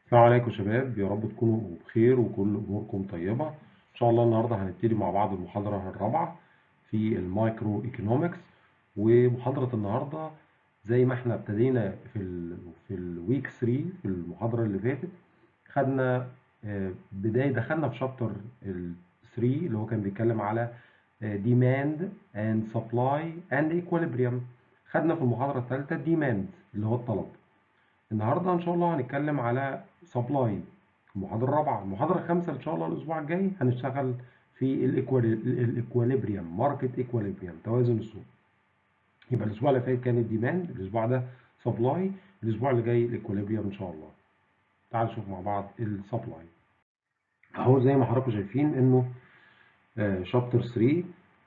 السلام عليكم يا شباب يا رب تكونوا بخير وكل اموركم طيبه ان شاء الله النهارده هنبتدي مع بعض المحاضره الرابعه في المايكرو ايكونومكس ومحاضره النهارده زي ما احنا ابتدينا في ال في الويك 3 في المحاضره اللي فاتت خدنا آه، بدايه دخلنا في شابتر 3 اللي هو كان بيتكلم على ديماند اند سبلاي اند ايكويليبريم خدنا في المحاضره الثالثه ديماند اللي هو الطلب النهارده ان شاء الله هنتكلم على سبلاي المحاضره الرابعه المحاضره الخامسه ان شاء الله الاسبوع الجاي هنشتغل في الايكواليبريم ماركت ايكواليبريم توازن السوق يبقى الاسبوع اللي فات كان الديماند الاسبوع ده سبلاي الاسبوع اللي جاي الايكواليبريم ان شاء الله تعالوا نشوف مع بعض السبلاي اهو زي ما حضراتكم شايفين انه شابتر 3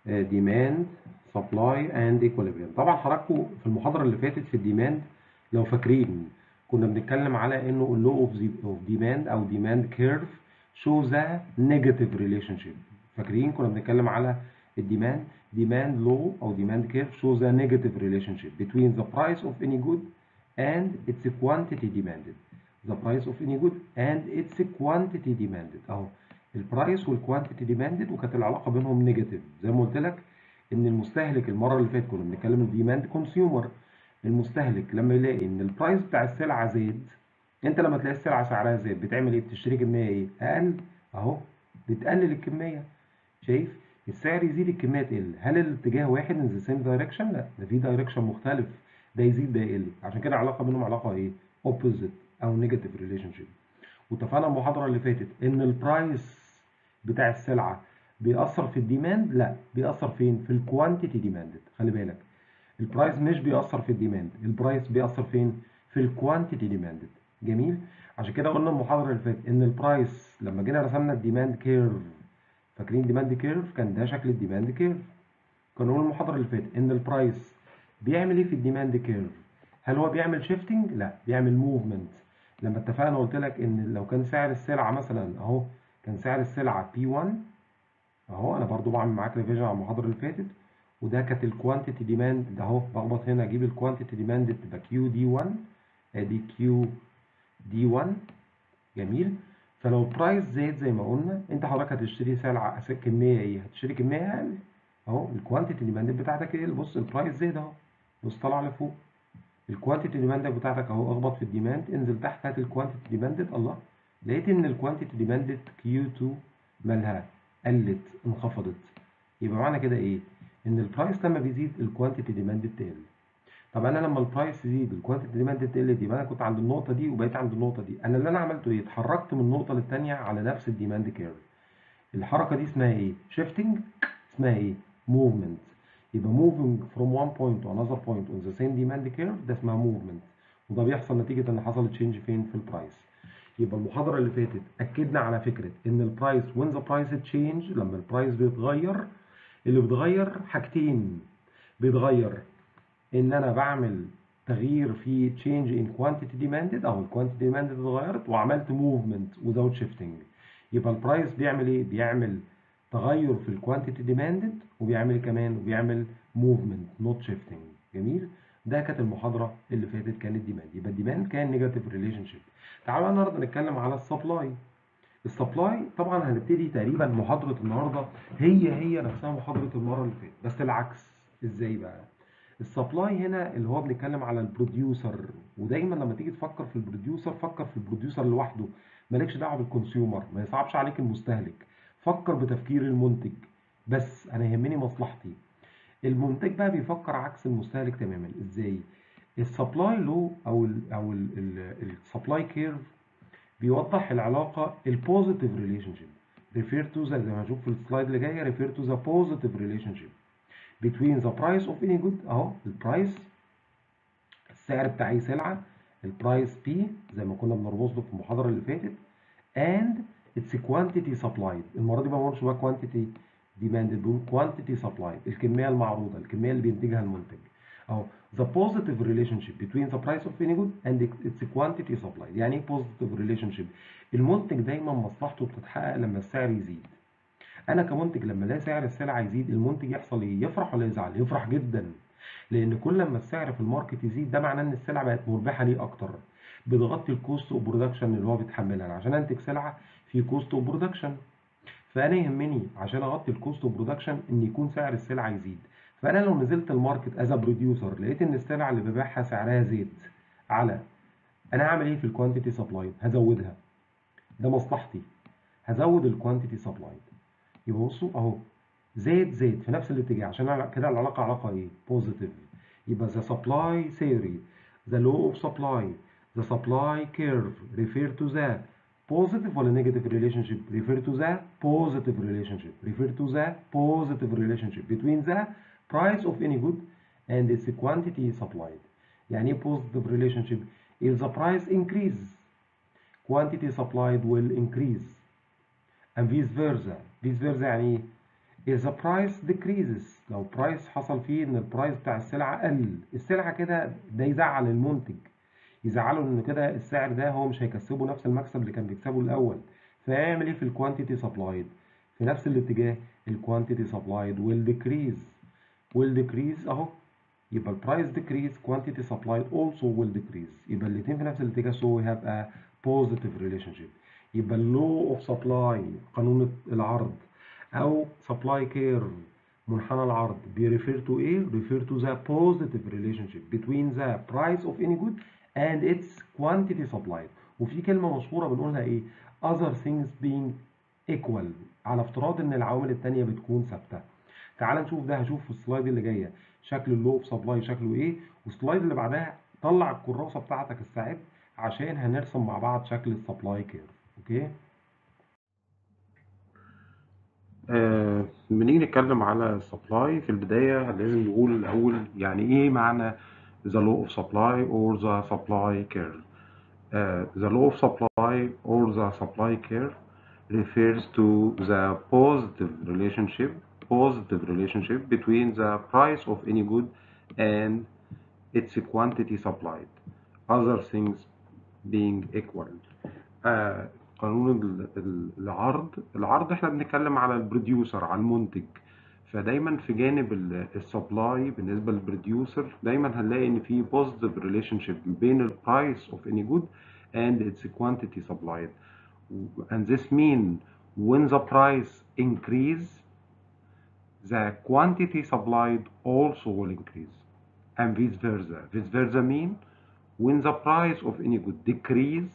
ديماند سبلاي اند ايكواليبريم طبعا حضراتكم في المحاضره اللي فاتت في الديماند لو فاكرين كنا بنتكلم على انه اللو اوف ديماند او ديماند كيرف shows a negative relationship فاكرين كنا بنتكلم على الديماند demand law او demand curve shows a negative relationship between the price of any good and its quantity demanded the price of any good and its quantity demanded اهو البرايس والكوانتيتي demanded وكانت العلاقه بينهم نيجاتيف زي ما قلت لك ان المستهلك المره اللي فاتت كنا بنتكلم الديماند كونسيومر المستهلك لما يلاقي ان البرايس بتاع السلعه زاد انت لما تلاقي السلعه سعرها زاد بتعمل ايه بتشتري كميه ايه اقل اهو بتقلل الكميه شايف السعر يزيد الكميه تقل هل الاتجاه واحد ان ذا سيم دايركشن لا ده في دايركشن مختلف ده يزيد ده يقل عشان كده العلاقه بينهم علاقه ايه اوبوزيت او نيجاتيف ريليشن شيب واتفقنا المحاضره اللي فاتت ان البرايس بتاع السلعه بيأثر في الديماند لا بيأثر فين في الكوانتيتي ديماندد خلي بالك البرايس مش بيأثر في الديماند البرايس بيأثر فين في الكوانتيتي ديماندد جميل عشان كده قلنا المحاضره اللي فاتت ان البرايس لما جينا رسمنا الديماند كيرف فاكرين ديماند كيرف كان ده شكل الديماند كيرف كنا قلنا المحاضره اللي فاتت ان البرايس بيعمل ايه في الديماند كيرف هل هو بيعمل شيفتنج لا بيعمل موفمنت لما اتفقنا قلت لك ان لو كان سعر السلعه مثلا اهو كان سعر السلعه P1 اهو انا برضو بعمل معاك ريفيجن على المحاضره اللي فاتت وده كانت الكوانتيتي ديماند ده اهو بخبط هنا اجيب الكوانتيتي ديماند تبقى كيو دي 1 ادي كيو دي 1 جميل فلو البرايس زاد زي ما قلنا انت حضرتك هتشتري سلعه كميه ايه هتشتري كميه اقل اهو الكوانتيتي ديماند بتاعتك ايه بص البرايس زاد اهو بص طالع لفوق الكوانتيتي ديماند بتاعتك اهو اخبط في الديماند انزل تحت هات الكوانتيتي ديماند الله لقيت ان الكوانتيتي ديماند كيو 2 مالها قلت انخفضت يبقى معنى كده ايه ان البرايس لما بيزيد الكوانتيتي ديماند تقل طب انا لما البرايس يزيد الكوانتيتي ديماند تقل دي يبقى انا كنت عند النقطه دي وبقيت عند النقطه دي انا اللي انا عملته ايه اتحركت من نقطه للثانيه على نفس الديماند كيرف الحركه دي اسمها ايه شيفتنج اسمها ايه موفمنت يبقى moving from one point to another point on the same demand curve ده اسمها movement وده بيحصل نتيجه ان حصل تشينج فين في البرايس يبقى المحاضره اللي فاتت اكدنا على فكره ان البرايس when the price change لما البرايس بيتغير اللي بيتغير حاجتين بيتغير ان انا بعمل تغيير في change in quantity demanded او الكوانتيتي demanded اتغيرت وعملت movement without shifting يبقى البرايس بيعمل ايه بيعمل تغير في الكوانتيتي demanded وبيعمل كمان وبيعمل movement not shifting جميل ده كانت المحاضره اللي فاتت كانت ديماند يبقى الديماند كان نيجاتيف ريليشن شيب تعالوا النهارده نتكلم على السبلاي السبلاي طبعا هنبتدي تقريبا محاضره النهارده هي هي نفسها محاضره المره اللي فاتت بس العكس ازاي بقى السبلاي هنا اللي هو بنتكلم على البروديوسر ودايما لما تيجي تفكر في البروديوسر فكر في البروديوسر لوحده مالكش دعوه بالكونسيومر ما يصعبش عليك المستهلك فكر بتفكير المنتج بس انا يهمني مصلحتي المنتج بقى بيفكر عكس المستهلك تماما ازاي السبلاي لو او ال او السبلاي كيرف بيوضح العلاقه البوزيتيف ريليشن شيب ريفير تو زي ما هنشوف في السلايد اللي جايه ريفير تو ذا بوزيتيف ريليشن شيب between the price of any good اهو البرايس السعر بتاع اي سلعه البرايس بي زي ما كنا بنربط له في المحاضره اللي فاتت and its quantity supplied المره دي ما بقولش بقى quantity demanded بقول quantity supplied الكميه المعروضه الكميه اللي بينتجها المنتج اهو the positive relationship between the price of any good and its quantity supplied يعني ايه positive relationship المنتج دايما مصلحته بتتحقق لما السعر يزيد انا كمنتج لما الاقي سعر السلعه يزيد المنتج يحصل ايه يفرح ولا يزعل يفرح جدا لان كل ما السعر في الماركت يزيد ده معناه ان السلعه بقت مربحه ليه اكتر بتغطي الكوست اوف برودكشن اللي هو بيتحملها عشان انتج سلعه في كوست اوف برودكشن فانا يهمني عشان اغطي الكوست اوف برودكشن ان يكون سعر السلعه يزيد فانا لو نزلت الماركت از بروديوسر لقيت ان السلعه اللي ببيعها سعرها زاد على انا هعمل ايه في الكوانتيتي سبلايد هزودها ده مصلحتي هزود الكوانتيتي سبلايد يبقى بصوا اهو زاد زاد في نفس الاتجاه عشان كده العلاقه علاقه ايه بوزيتيف يبقى the supply theory the law of supply the supply curve refer to the positive ولا negative relationship refer to the positive relationship refer to the positive relationship between the price of any good and its quantity supplied يعني ايه positive relationship if the price increases quantity supplied will increase and vice versa vice versa يعني ايه if the price decreases لو price حصل فيه ان البرايس بتاع السلعه قل السلعه كده ده يزعل المنتج يزعله ان كده السعر ده هو مش هيكسبه نفس المكسب اللي كان بيكسبه الاول فيعمل ايه في الكوانتيتي سبلايد في نفس الاتجاه الكوانتيتي سبلايد will decrease will decrease اهو يبقى البرايس decrease quantity supplied also will decrease يبقى الاثنين في نفس الاتجاه so we have a positive relationship يبقى law of supply قانون العرض او supply curve منحنى العرض بيريفير تو ايه؟ refer to the positive relationship between the price of any good and its quantity supplied وفي كلمة مشهورة بنقولها ايه؟ other things being equal على افتراض ان العوامل التانية بتكون ثابتة. تعال نشوف ده هشوف في السلايد اللي جاية شكل اللو اوف سبلاي شكله ايه والسلايد اللي بعدها طلع الكراسة بتاعتك الساعد عشان هنرسم مع بعض شكل السبلاي كيرف اوكي؟ آه، بنيجي نتكلم على السبلاي في البداية لازم نقول الأول يعني إيه معنى the law of supply or the supply curve. Uh, the law of supply or the supply curve refers to the positive relationship positive relationship between the price of any good and its quantity supplied other things being equal uh, قانون ال- ال- العرض العرض احنا بنتكلم على البروديوسر على المنتج فدايما في جانب السبلاي بالنسبه للبروديوسر دايما هنلاقي ان في positive relationship بين البرايس of any good and its quantity supplied and this mean when the price increase the quantity supplied also will increase and vice versa vice versa mean when the price of any good decrease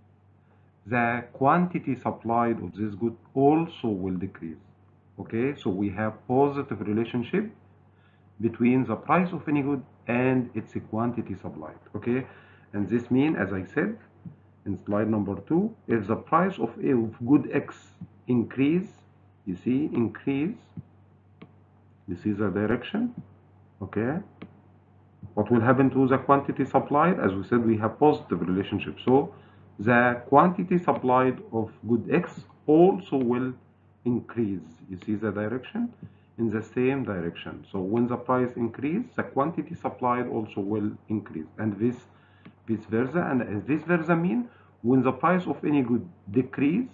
the quantity supplied of this good also will decrease okay so we have positive relationship between the price of any good and its quantity supplied okay and this mean as i said in slide number two if the price of a of good x increase you see increase this is a direction okay what will happen to the quantity supplied as we said we have positive relationship so the quantity supplied of good x also will increase you see the direction in the same direction so when the price increase the quantity supplied also will increase and this vice versa and vice versa mean when the price of any good decrease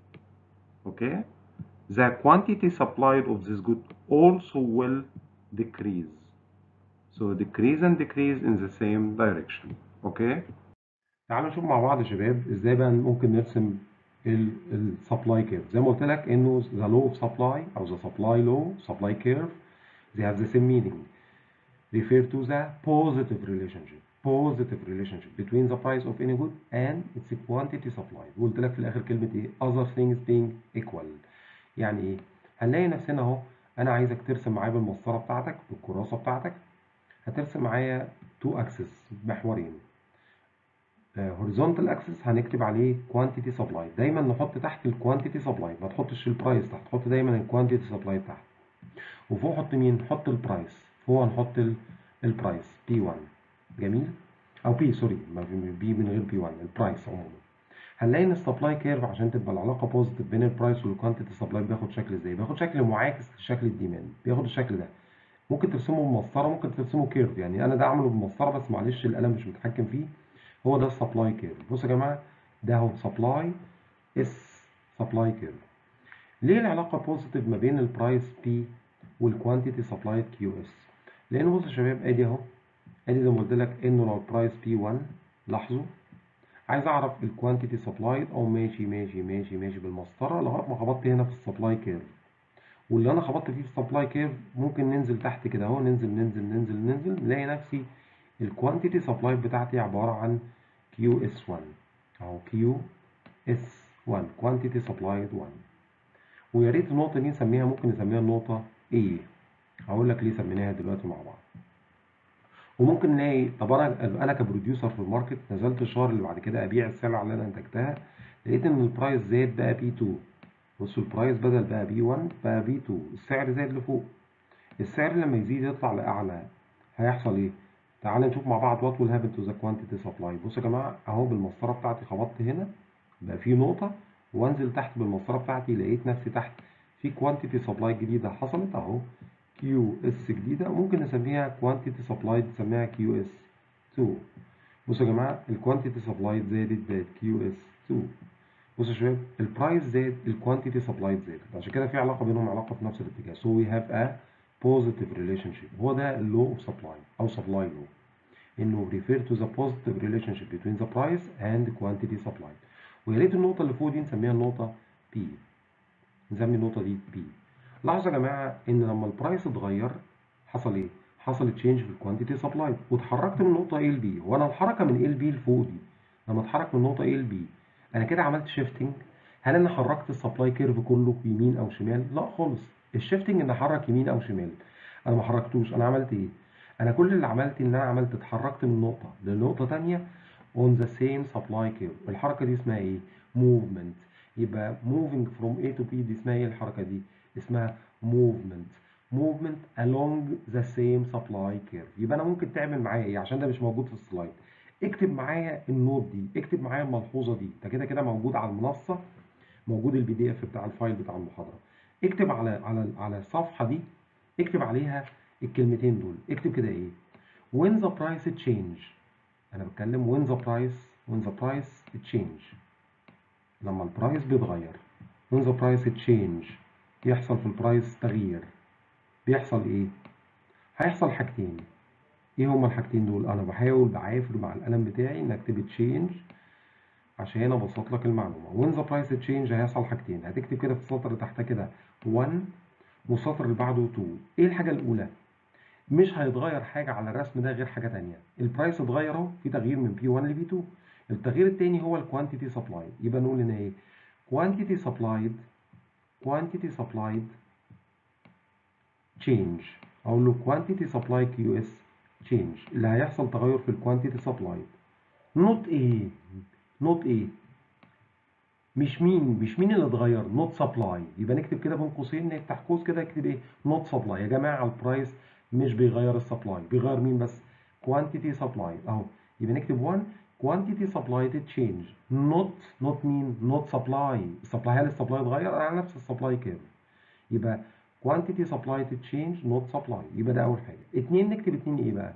okay the quantity supplied of this good also will decrease so decrease and decrease in the same direction okay تعالوا نشوف مع بعض يا شباب ازاي بقى ممكن نرسم السبلاي كيرف زي ما قلت لك انه the law of supply او the supply law supply curve they have the same meaning refer to the positive relationship positive relationship between the price of any good and its quantity supplied وقلت لك في الاخر كلمه ايه other things being equal يعني ايه هنلاقي نفسنا اهو انا عايزك ترسم معايا بالمسطره بتاعتك بالكراسه بتاعتك هترسم معايا تو اكسس محورين هوريزونتال اكسس هنكتب عليه كوانتيتي سبلاي دايما نحط تحت الكوانتيتي سبلاي ما تحطش البرايس تحت حط دايما الكوانتيتي سبلاي تحت وفوق حط مين حط البرايس فوق هنحط البرايس بي 1 جميل او بي سوري ما في بي من غير بي 1 البرايس عموما هنلاقي ان السبلاي كيرف عشان تبقى العلاقه بوزيتيف بين البرايس والكوانتيتي سبلاي بياخد شكل ازاي بياخد شكل معاكس لشكل الديماند بياخد الشكل ده ممكن ترسمه بمسطره ممكن ترسمه كيرف يعني انا ده عامله بمسطره بس معلش القلم مش متحكم فيه هو ده السبلاي كيرف بصوا يا جماعه ده هو سبلاي اس سبلاي كيرف ليه العلاقه بوزيتيف ما بين البرايس بي والكوانتيتي سبلايد كيو اس لان بصوا يا شباب ادي اهو ادي زي ما قلت لك انه لو البرايس بي 1 لاحظوا عايز اعرف الكوانتيتي سبلايد او ماشي ماشي ماشي ماشي بالمسطره لغايه ما خبطت هنا في السبلاي كيرف واللي انا خبطت فيه في السبلاي كيرف ممكن ننزل تحت كده اهو ننزل ننزل ننزل ننزل نلاقي نفسي الكوانتيتي سبلايد بتاعتي عباره عن كيو اس 1 اهو كيو اس 1 كوانتيتي سبلايد 1 ويا ريت النقطه دي نسميها ممكن نسميها النقطه A هقول لك ليه سميناها دلوقتي مع بعض وممكن نلاقي طب انا انا كبروديوسر في الماركت نزلت الشهر اللي بعد كده ابيع السلعه اللي انا انتجتها لقيت ان البرايس زاد بقى بي 2 بصوا البرايس بدل بقى بي 1 بقى بي 2 السعر زاد لفوق السعر لما يزيد يطلع لاعلى هيحصل ايه تعال نشوف مع بعض وات ويل هابن تو ذا كوانتيتي سبلاي بصوا يا جماعه اهو بالمسطره بتاعتي خبطت هنا بقى في نقطه وانزل تحت بالمسطره بتاعتي لقيت نفسي تحت في كوانتيتي سبلاي جديده حصلت اهو كيو اس جديده ممكن نسميها كوانتيتي سبلاي نسميها كيو اس 2 بصوا يا جماعه الكوانتيتي سبلاي زادت بقت كيو اس 2 بصوا يا شباب البرايس زاد الكوانتيتي سبلاي زادت عشان كده في علاقه بينهم علاقه في نفس الاتجاه سو وي هاف ا positive relationship هو ده اللو اوف سبلاي او سبلاي لو انه refer to the positive relationship between the price and quantity supplied ويا ريت النقطه اللي فوق دي نسميها النقطه P نسمي النقطه دي P لاحظوا يا جماعه ان لما البرايس اتغير حصل ايه حصل تشينج في الكوانتيتي سبلاي واتحركت من النقطه A ل B وانا الحركه من A ل B لفوق دي لما اتحرك من النقطه A ل B انا كده عملت شيفتنج هل انا حركت السبلاي كيرف كله يمين او شمال لا خالص الشيفتنج ان احرك يمين او شمال انا ما حركتوش انا عملت ايه انا كل اللي عملت ان انا عملت اتحركت من نقطه لنقطه ثانيه on the same supply curve الحركه دي اسمها ايه movement يبقى moving from A to B دي اسمها ايه الحركه دي اسمها movement movement along the same supply curve يبقى انا ممكن تعمل معايا ايه عشان ده مش موجود في السلايد اكتب معايا النوت دي اكتب معايا الملحوظه دي ده كده كده موجود على المنصه موجود البي دي اف بتاع الفايل بتاع المحاضره اكتب على على على الصفحه دي اكتب عليها الكلمتين دول اكتب كده ايه when the price change انا بتكلم when the price when the price change لما البرايس بيتغير when the price change يحصل في البرايس تغيير بيحصل ايه هيحصل حاجتين ايه هما الحاجتين دول انا بحاول بعافر مع القلم بتاعي ان اكتب تشينج عشان ابسط لك المعلومه when the price change هيحصل حاجتين هتكتب كده في السطر اللي تحتها كده 1 والسطر اللي بعده 2 ايه الحاجه الاولى مش هيتغير حاجه على الرسم ده غير حاجه ثانيه البرايس اتغير اهو في تغيير من بي 1 لبي 2 التغيير الثاني هو الكوانتيتي سبلاي يبقى نقول هنا ايه quantity supplied quantity supplied change اقول له quantity supply QS change اللي هيحصل تغير في الكوانتيتي سبلاي نوت ايه نوت ايه مش مين مش مين اللي اتغير نوت سبلاي يبقى نكتب كده بين قوسين نفتح قوس كده اكتب ايه نوت سبلاي يا جماعه البرايس مش بيغير السبلاي بيغير مين بس كوانتيتي سبلاي اهو يبقى نكتب 1 quantity supplied change not not مين not supply السبلاي هل السبلاي اتغير على نفس السبلاي كيرف يبقى quantity supplied change not supply يبقى ده اول حاجه اتنين نكتب اتنين ايه بقى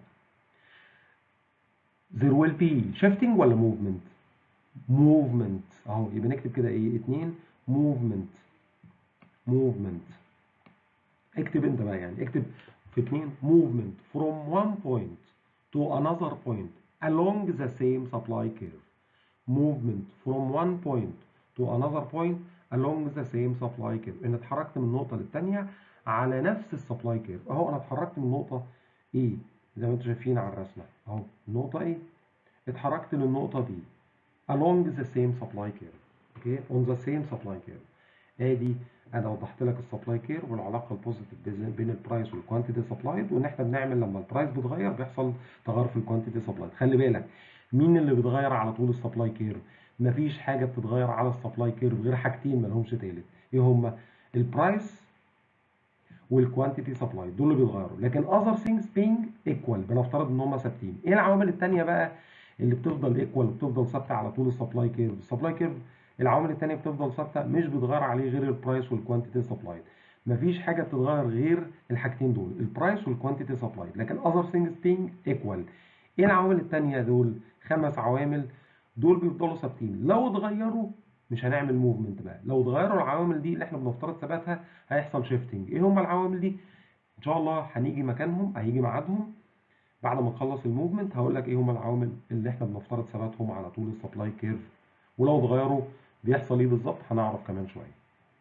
there will be shifting ولا movement movement اهو يبقى نكتب كده ايه اتنين movement movement اكتب انت بقى يعني اكتب في اتنين movement from one point to another point along the same supply curve movement from one point to another point along the same supply curve ان اتحركت من نقطة للتانية على نفس السبلاي كيرف اهو انا اتحركت من نقطة ايه زي ما انتم شايفين على الرسمة اهو النقطة ايه اتحركت للنقطة دي along the same supply curve اوكي on the same supply curve ادي انا وضحت لك السبلاي كير والعلاقه البوزيتيف بين البرايس والكوانتيتي سبلايد وان احنا بنعمل لما البرايس بيتغير بيحصل تغير في الكوانتيتي سبلايد خلي بالك مين اللي بيتغير على طول السبلاي كير مفيش حاجه بتتغير على السبلاي كير غير حاجتين ما لهمش تالت ايه هما البرايس والكوانتيتي سبلاي دول اللي بيتغيروا لكن اذر ثينجز بينج ايكوال بنفترض ان هم ثابتين ايه العوامل الثانيه بقى اللي بتفضل ايكوال وبتفضل ثابته على طول السبلاي كيرف السبلاي كيرف العوامل الثانيه بتفضل ثابته مش بيتغير عليه غير البرايس والكوانتيتي سبلاي مفيش حاجه بتتغير غير الحاجتين دول البرايس والكوانتيتي سبلاي لكن اذر ثينجز بينج ايكوال ايه العوامل الثانيه دول خمس عوامل دول بيفضلوا ثابتين لو اتغيروا مش هنعمل موفمنت بقى لو اتغيروا العوامل دي اللي احنا بنفترض ثباتها هيحصل شيفتنج ايه هم العوامل دي ان شاء الله هنيجي مكانهم هيجي ميعادهم بعد ما نخلص الموفمنت هقول لك ايه هم العوامل اللي احنا بنفترض ثباتهم على طول السبلاي كيرف ولو اتغيروا بيحصل ايه بالظبط هنعرف كمان شويه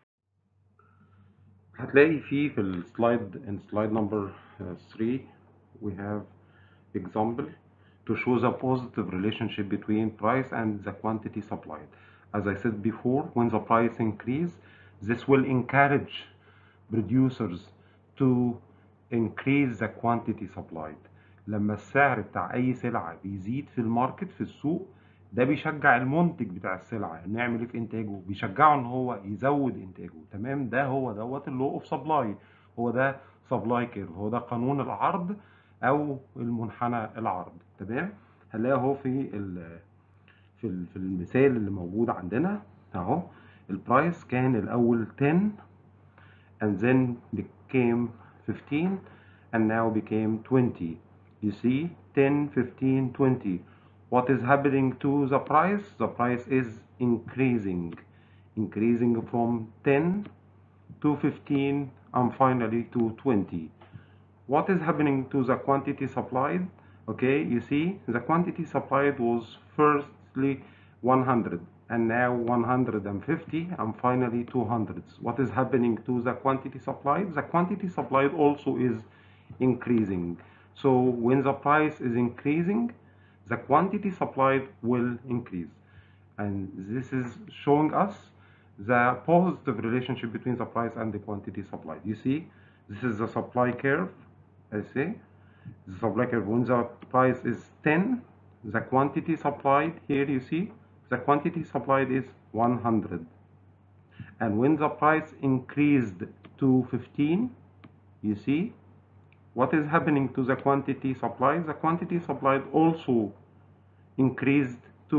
هتلاقي في في السلايد in slide number uh, 3 we have example to show the positive relationship between price and the quantity supplied. As I said before, when the price increase, this will encourage producers to increase the quantity supplied. لما السعر بتاع أي سلعة بيزيد في الماركت في السوق ده بيشجع المنتج بتاع السلعة انه يعمل ايه في انتاجه بيشجعه ان هو يزود انتاجه تمام ده هو دوت اللو اوف سبلاي هو ده سبلاي كيرف هو ده قانون العرض او المنحنى العرض تمام هنلاقي اهو في ال في ال في المثال اللي موجود عندنا اهو البرايس كان الاول 10 and then became 15 and now became 20 you see 10 15 20 what is happening to the price the price is increasing increasing from 10 to 15 and finally to 20 what is happening to the quantity supplied okay you see the quantity supplied was firstly 100 and now 150 and finally 200 what is happening to the quantity supplied the quantity supplied also is increasing so when the price is increasing the quantity supplied will increase and this is showing us the positive relationship between the price and the quantity supplied you see this is the supply curve I say the supply curve when the price is 10 the quantity supplied here you see the quantity supplied is 100 and when the price increased to 15 you see what is happening to the quantity supplied the quantity supplied also increased to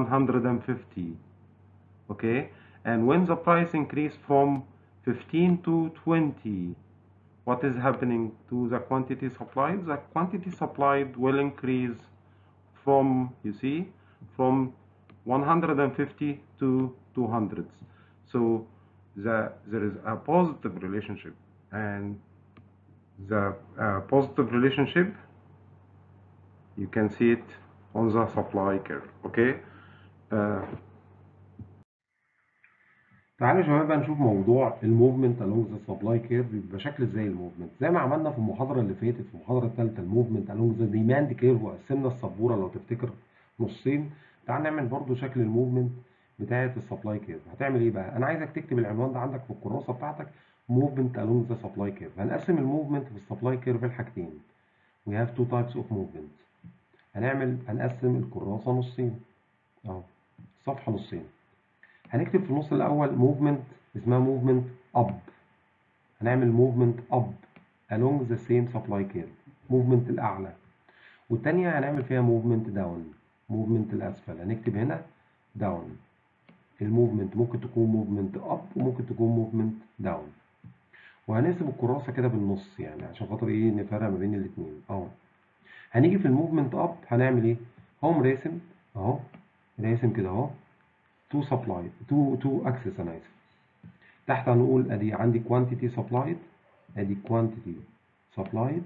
150 okay and when the price increased from 15 to 20 what is happening to the quantity supplied the quantity supplied will increase from you see from 150 to 200 so the, there is a positive relationship and the uh, positive relationship you can see it on the supply curve okay uh, تعالوا يا شباب بقى نشوف موضوع الموفمنت along the supply curve بيبقى شكل ازاي الموفمنت زي ما عملنا في المحاضره اللي فاتت في المحاضره الثالثه الموفمنت along the demand curve وقسمنا السبوره لو تفتكر نصين تعال نعمل برضو شكل الموفمنت بتاعه السبلاي كيرف هتعمل ايه بقى انا عايزك تكتب العنوان ده عندك في الكراسه بتاعتك موفمنت along the supply curve هنقسم الموفمنت في السبلاي كيرف لحاجتين we have two types of movement هنعمل هنقسم الكراسه نصين اهو الصفحه نصين هنكتب في النص الاول موفمنت اسمها موفمنت اب هنعمل موفمنت اب along the same supply curve موفمنت الاعلى والتانية هنعمل فيها موفمنت داون موفمنت الاسفل هنكتب هنا داون الموفمنت ممكن تكون موفمنت اب وممكن تكون موفمنت داون وهنقسم الكراسه كده بالنص يعني عشان خاطر ايه نفرق ما بين الاثنين اهو هنيجي في الموفمنت اب هنعمل ايه هقوم راسم اهو راسم كده اهو تو سبلاي تو تو اكسس انا اسف تحت هنقول ادي عندي كوانتيتي سبلايد ادي كوانتيتي سبلايد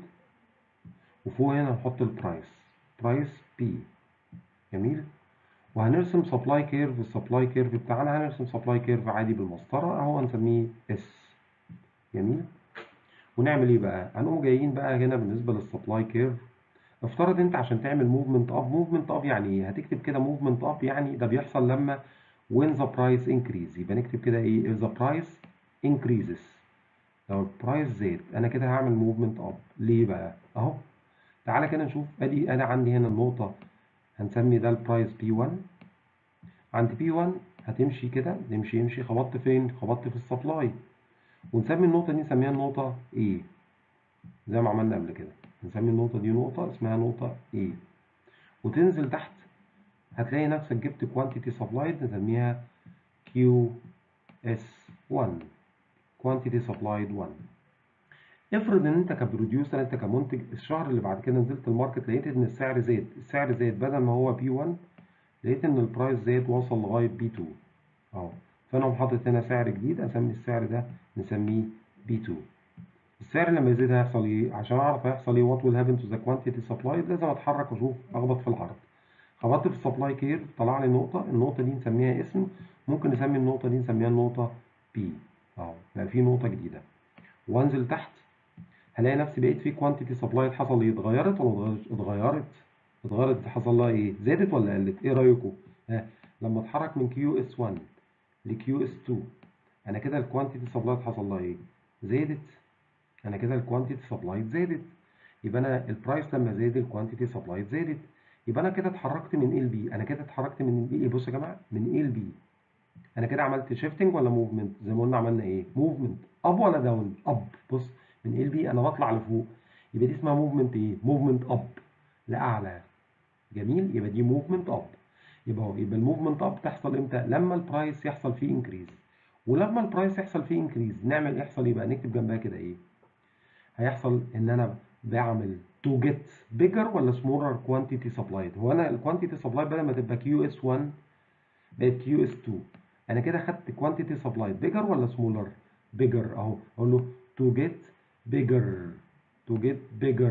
وفوق هنا نحط البرايس برايس بي جميل وهنرسم سبلاي كيرف السبلاي كيرف بتاعنا هنرسم سبلاي كيرف عادي بالمسطره اهو هنسميه اس جميل ونعمل ايه بقى هنقوم جايين بقى هنا بالنسبه للسبلاي كيرف افترض انت عشان تعمل موفمنت اب موفمنت اب يعني ايه هتكتب كده موفمنت اب يعني ده بيحصل لما when the price increase يبقى نكتب كده ايه if the price increases لو البرايس زاد انا كده هعمل موفمنت اب ليه بقى اهو تعالى كده نشوف ادي انا عندي هنا النقطه هنسمي ده البرايس بي 1 عند بي 1 هتمشي كده نمشي يمشي خبطت فين خبطت في السبلاي ونسمي النقطه دي نسميها النقطه A زي ما عملنا قبل كده نسمي النقطه دي نقطه اسمها نقطه A وتنزل تحت هتلاقي نفسك جبت كوانتيتي سبلايد نسميها كيو اس 1 كوانتيتي سبلايد 1 افرض ان انت كبروديوسر انت كمنتج الشهر اللي بعد كده نزلت الماركت لقيت ان السعر زاد السعر زاد بدل ما هو بي 1 لقيت ان البرايس زاد وصل لغايه بي 2 اهو فانا قوم حاطط هنا سعر جديد اسمي السعر ده نسميه بي 2 السعر لما يزيد هيحصل ايه عشان اعرف هيحصل ايه what will happen to the quantity supplied لازم اتحرك واشوف اخبط في العرض خبطت في السبلاي كير طلع لي نقطه النقطه دي نسميها اسم ممكن نسمي النقطه دي نسميها النقطه P اهو بقى في نقطه جديده وانزل تحت هلاقي نفسي بقيت في كوانتيتي سبلاي حصل ايه اتغيرت ولا اتغيرت اتغيرت حصل لها ايه زادت ولا قلت ايه رايكم ها لما اتحرك من كيو اس 1 لكيو اس 2 انا كده الكوانتيتي سبلاي حصل لها ايه زادت انا كده الكوانتيتي سبلاي زادت يبقى انا البرايس لما زاد الكوانتيتي سبلاي زادت يبقى انا كده اتحركت من ايه لبي انا كده اتحركت من ايه بصوا يا جماعه من ايه لبي انا كده عملت شيفتنج ولا موفمنت زي ما قلنا عملنا ايه موفمنت اب ولا داون اب بص من ال بي انا بطلع لفوق يبقى دي اسمها موفمنت ايه موفمنت اب لاعلى جميل يبقى دي موفمنت اب يبقى هو يبقى الموفمنت اب تحصل امتى لما البرايس يحصل فيه انكريز ولما البرايس يحصل فيه انكريز نعمل يحصل ايه بقى نكتب جنبها كده ايه هيحصل ان انا بعمل تو جيت بيجر ولا سمولر كوانتيتي سبلايد هو انا الكوانتيتي سبلايد بدل ما تبقى كيو اس 1 بقت كيو اس 2 انا كده خدت كوانتيتي سبلايد بيجر ولا سمولر بيجر اهو اقول له to get bigger to get bigger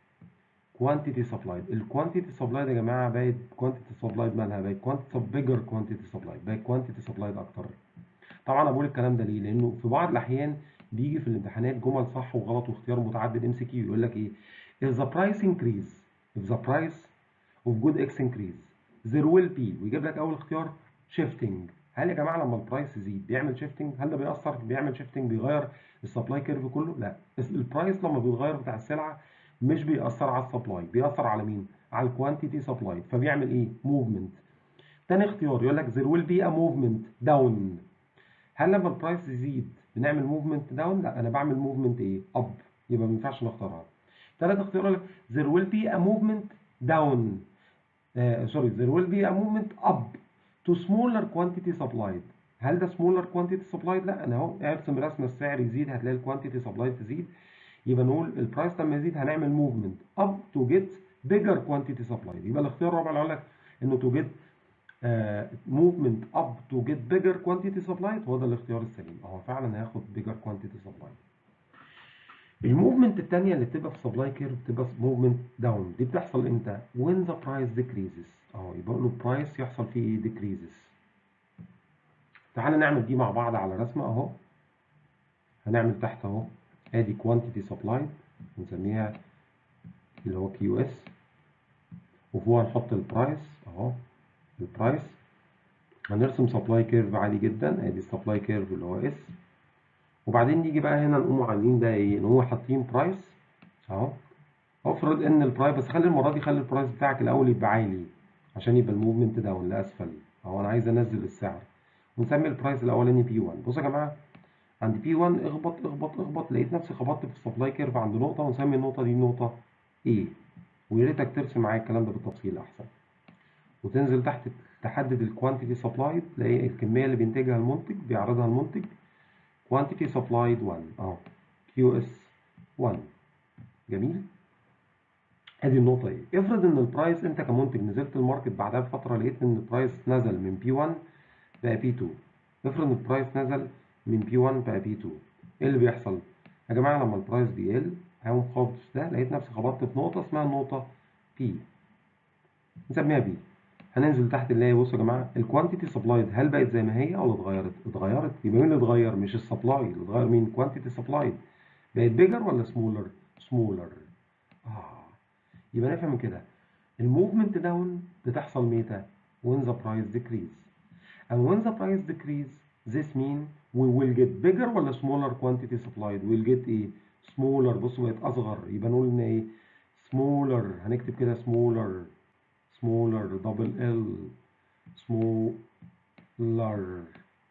quantity supplied الكوانتيتي سبلايد يا جماعه بقت كوانتيتي سبلايد مالها بقت كوانتيتي بيجر كوانتيتي سبلايد بقت كوانتيتي سبلايد اكتر طبعا انا بقول الكلام ده ليه لانه في بعض الاحيان بيجي في الامتحانات جمل صح وغلط واختيار متعدد ام سي كيو يقول لك ايه if the price increase if the price of good x increase there will be ويجيب لك اول اختيار shifting هل يا جماعه لما البرايس يزيد بيعمل شيفتنج هل ده بيأثر بيعمل شيفتنج بيغير السبلاي كيرف كله لا البرايس لما بيتغير بتاع السلعه مش بيأثر على السبلاي بيأثر على مين على الكوانتيتي سبلاي فبيعمل ايه موفمنت تاني اختيار يقول لك there will be a movement down هل لما البرايس يزيد بنعمل موفمنت داون لا انا بعمل موفمنت ايه اب يبقى ما ينفعش نختارها ثالث اختيار يقول لك there will be a movement down سوري uh, there will be a movement up to smaller quantity supplied هل ده smaller quantity supplied لا انا اهو ارسم رسمه السعر يزيد هتلاقي الكوانتيتي سبلايد تزيد يبقى نقول البرايس لما يزيد هنعمل موفمنت اب تو جيت بيجر كوانتيتي سبلايد يبقى الاختيار الرابع اللي هقول لك انه تو جيت موفمنت اب تو جيت بيجر كوانتيتي سبلايد هو ده الاختيار السليم اهو فعلا هياخد بيجر كوانتيتي سبلايد الموفمنت الثانيه اللي بتبقى في سبلاي كيرف بتبقى موفمنت داون دي بتحصل امتى when the price decreases اهو يبقى له برايس يحصل فيه ايه decreases تعالى نعمل دي مع بعض على رسمه اهو هنعمل تحت اهو ادي كوانتيتي سبلاي نسميها اللي هو كيو اس وفوقها نحط البرايس اهو البرايس هنرسم سبلاي كيرف عادي جدا ادي السبلاي كيرف اللي هو اس وبعدين نيجي بقى هنا نقوم عاملين ده ايه نقوم حاطين برايس اهو افرض ان البرايس بس خلي المره دي خلي البرايس بتاعك الاول يبقى عالي عشان يبقى الموفمنت داون لاسفل اهو انا عايز انزل السعر ونسمي البرايس الاولاني بي 1 بصوا يا جماعه عند بي 1 اخبط اخبط اخبط لقيت نفسي خبطت في السبلاي كيرف عند نقطه ونسمي النقطه دي نقطه ايه ويا ريتك ترسم معايا الكلام ده بالتفصيل احسن وتنزل تحت تحدد الكوانتيتي سبلايد تلاقي الكميه اللي بينتجها المنتج بيعرضها المنتج quantity supplied 1 اهو كيو اس 1 جميل ادي النقطه ايه افرض ان البرايس انت كمنتج نزلت الماركت بعدها بفتره لقيت ان البرايس نزل من بي 1 بقى بي 2 افرض ان البرايس نزل من بي 1 بقى بي 2 ايه اللي بيحصل يا جماعه لما البرايس بيقل هقوم خابط ده لقيت نفسي خبطت في نقطه اسمها النقطه بي نسميها بي هننزل تحت نلاقي بصوا يا جماعه الكوانتيتي سبلايد هل بقت زي ما هي ولا اتغيرت؟ اتغيرت يبقى مين اللي اتغير؟ مش السبلاي اللي اتغير مين؟ كوانتيتي سبلايد بقت بيجر ولا سمولر؟ سمولر اه يبقى نفهم كده الموفمنت داون بتحصل متى؟ when the price decrease and when the price decrease this mean we will get bigger ولا smaller quantity supplied we'll get ايه؟ smaller بصوا بقت اصغر يبقى نقول ان ايه؟ smaller هنكتب كده smaller smaller double L smaller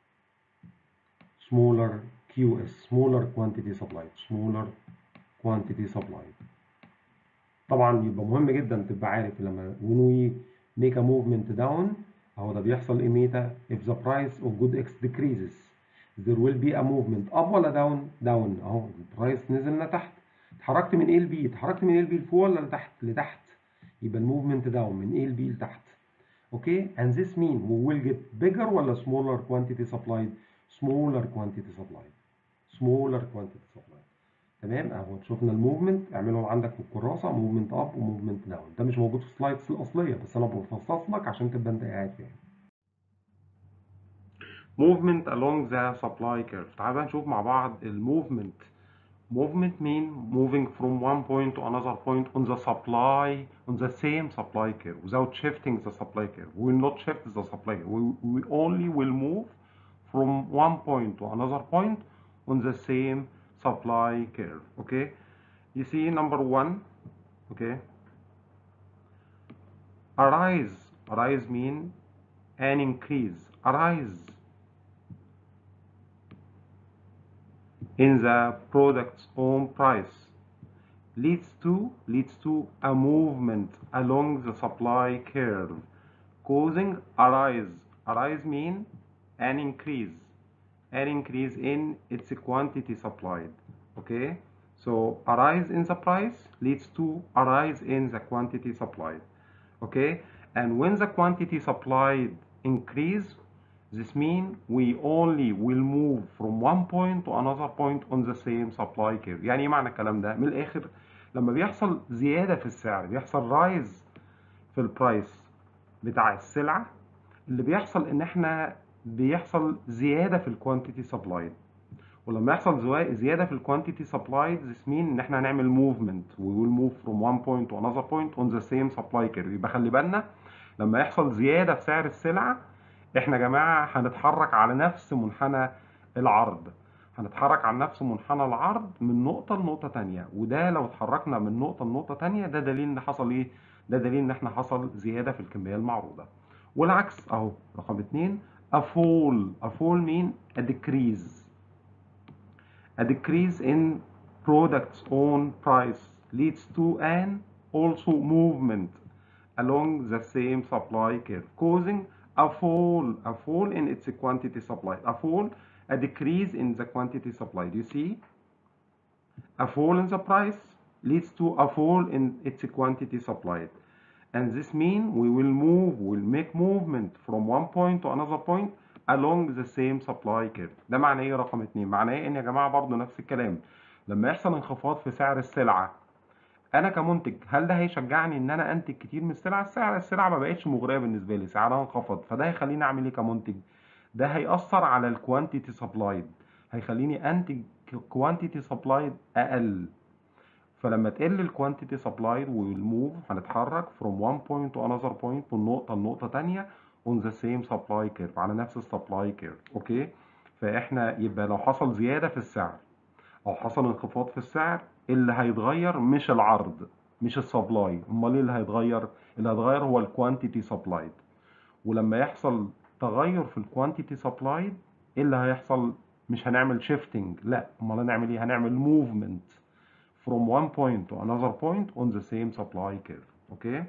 smaller QS smaller quantity supplied smaller quantity supplied طبعا يبقى مهم جدا تبقى عارف لما when we make a movement down اهو ده بيحصل ايه ميتا if the price of good X decreases there will be a movement up ولا down down اهو البرايس نزلنا تحت اتحركت من A ل B اتحركت من A ل B لفوق ولا لتحت لتحت يبقى الموفمنت داون من A ل B لتحت اوكي and this mean we will get bigger ولا smaller quantity supplied smaller quantity supplied smaller quantity supplied تمام اهو شفنا الموفمنت اعملهم عندك في الكراسه موفمنت اب وموفمنت داون ده مش موجود في السلايدز الاصليه بس انا بفصص لك عشان تبقى انت قاعد فاهم movement along the supply curve تعال بقى نشوف مع بعض الموفمنت movement mean moving from one point to another point on the supply on the same supply curve without shifting the supply curve we will not shift the supply curve we, we only will move from one point to another point on the same supply curve okay you see number one okay arise arise mean an increase arise in the product's own price leads to leads to a movement along the supply curve causing a rise a rise mean an increase an increase in its quantity supplied okay so a rise in the price leads to a rise in the quantity supplied okay and when the quantity supplied increase this means we only will move from one point to another point on the same supply curve يعني ايه معنى الكلام ده من الاخر لما بيحصل زياده في السعر بيحصل رايز في البرايس بتاع السلعه اللي بيحصل ان احنا بيحصل زياده في الكوانتيتي سبلايد ولما يحصل زوا- زياده في الكوانتيتي سبلايد this mean ان احنا هنعمل موفمنت we will move from one point to another point on the same supply curve يبقى خلي بالنا لما يحصل زياده في سعر السلعه احنا يا جماعه هنتحرك على نفس منحنى العرض هنتحرك على نفس منحنى العرض من نقطه لنقطه تانية وده لو اتحركنا من نقطه لنقطه تانية ده دليل ان حصل ايه ده دليل ان احنا حصل زياده في الكميه المعروضه والعكس اهو رقم اتنين a fall a fall mean a decrease a decrease in product's own price leads to an also movement along the same supply curve causing a fall a fall in its quantity supplied a fall a decrease in the quantity supplied you see a fall in the price leads to a fall in its quantity supplied and this means we will move will make movement from one point to another point along the same supply curve ده معناه ايه رقم اتنين معناه ايه ان يا جماعه برضو نفس الكلام لما يحصل انخفاض في سعر السلعه انا كمنتج هل ده هيشجعني ان انا انتج كتير من السلعه السعر السلعه ما بقتش مغريه بالنسبه لي سعرها انخفض فده هيخليني اعمل ايه كمنتج ده هيأثر على الكوانتيتي سبلايد هيخليني انتج كوانتيتي سبلايد اقل فلما تقل الكوانتيتي سبلايد والموف هنتحرك from one point to another point من نقطة لنقطة تانية on the same supply curve على نفس السبلاي كيرف اوكي فاحنا يبقى لو حصل زيادة في السعر او حصل انخفاض في السعر اللي هيتغير مش العرض مش السبلاي امال ايه اللي هيتغير اللي هيتغير هو الكوانتيتي سبلايد ولما يحصل تغير في الكوانتيتي سبلايد ايه اللي هيحصل مش هنعمل شيفتنج لا امال هنعمل ايه هنعمل موفمنت from one point to another point on the same supply curve اوكي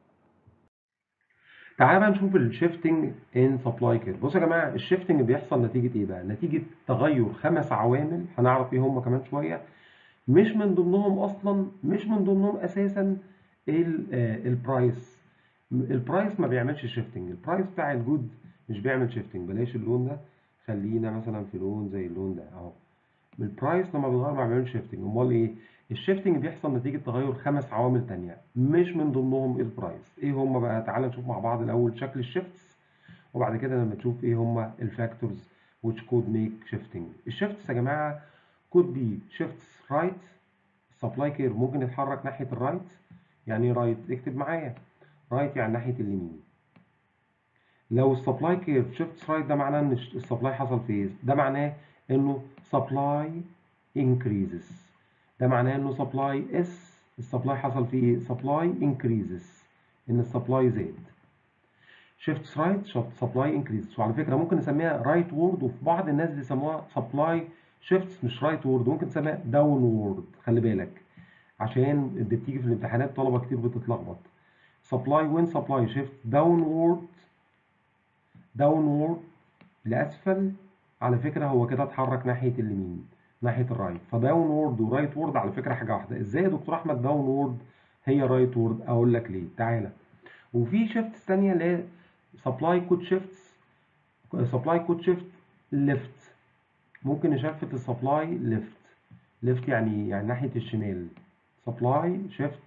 تعالى بقى نشوف الشيفتنج ان سبلاي كيرف بصوا يا جماعه الشيفتنج بيحصل نتيجه ايه بقى نتيجه تغير خمس عوامل هنعرف ايه هم كمان شويه مش من ضمنهم اصلا مش من ضمنهم اساسا البرايس البرايس ما بيعملش شيفتنج البرايس بتاع الجود مش بيعمل شيفتنج بلاش اللون ده خلينا مثلا في لون زي اللون ده اهو البرايس لما بيتغير ما بيعملش شيفتنج امال ايه الشيفتنج بيحصل نتيجه تغير خمس عوامل تانية مش من ضمنهم البرايس ايه هم بقى تعال نشوف مع بعض الاول شكل الشيفتس وبعد كده لما نشوف ايه هم الفاكتورز which could make shifting الشيفتس يا جماعه could be shifts right السبلاي كير ممكن يتحرك ناحيه الرايت يعني ايه رايت اكتب معايا رايت يعني ناحيه اليمين لو السبلاي كير شيفتس رايت ده معناه ان السبلاي حصل في ايه ده معناه انه supply increases ده معناه انه supply اس السبلاي حصل فيه ايه supply increases ان السبلاي زاد shifts right supply increases وعلى فكره ممكن نسميها right word وفي بعض الناس بيسموها supply shifts مش right word ممكن تسميها down word خلي بالك عشان دي بتيجي في الامتحانات طلبه كتير بتتلخبط supply when supply shifts downward downward لاسفل على فكره هو كده اتحرك ناحيه اليمين ناحيه الرايت فداون وورد ورايت وورد على فكره حاجه واحده ازاي يا دكتور احمد داون وورد هي رايت وورد اقول لك ليه تعالى وفي شيفتس ثانيه اللي هي سبلاي كود شيفتس سبلاي كود شيفت ليفت ممكن نشفت السبلاي ليفت ليفت يعني يعني ناحيه الشمال سبلاي شيفت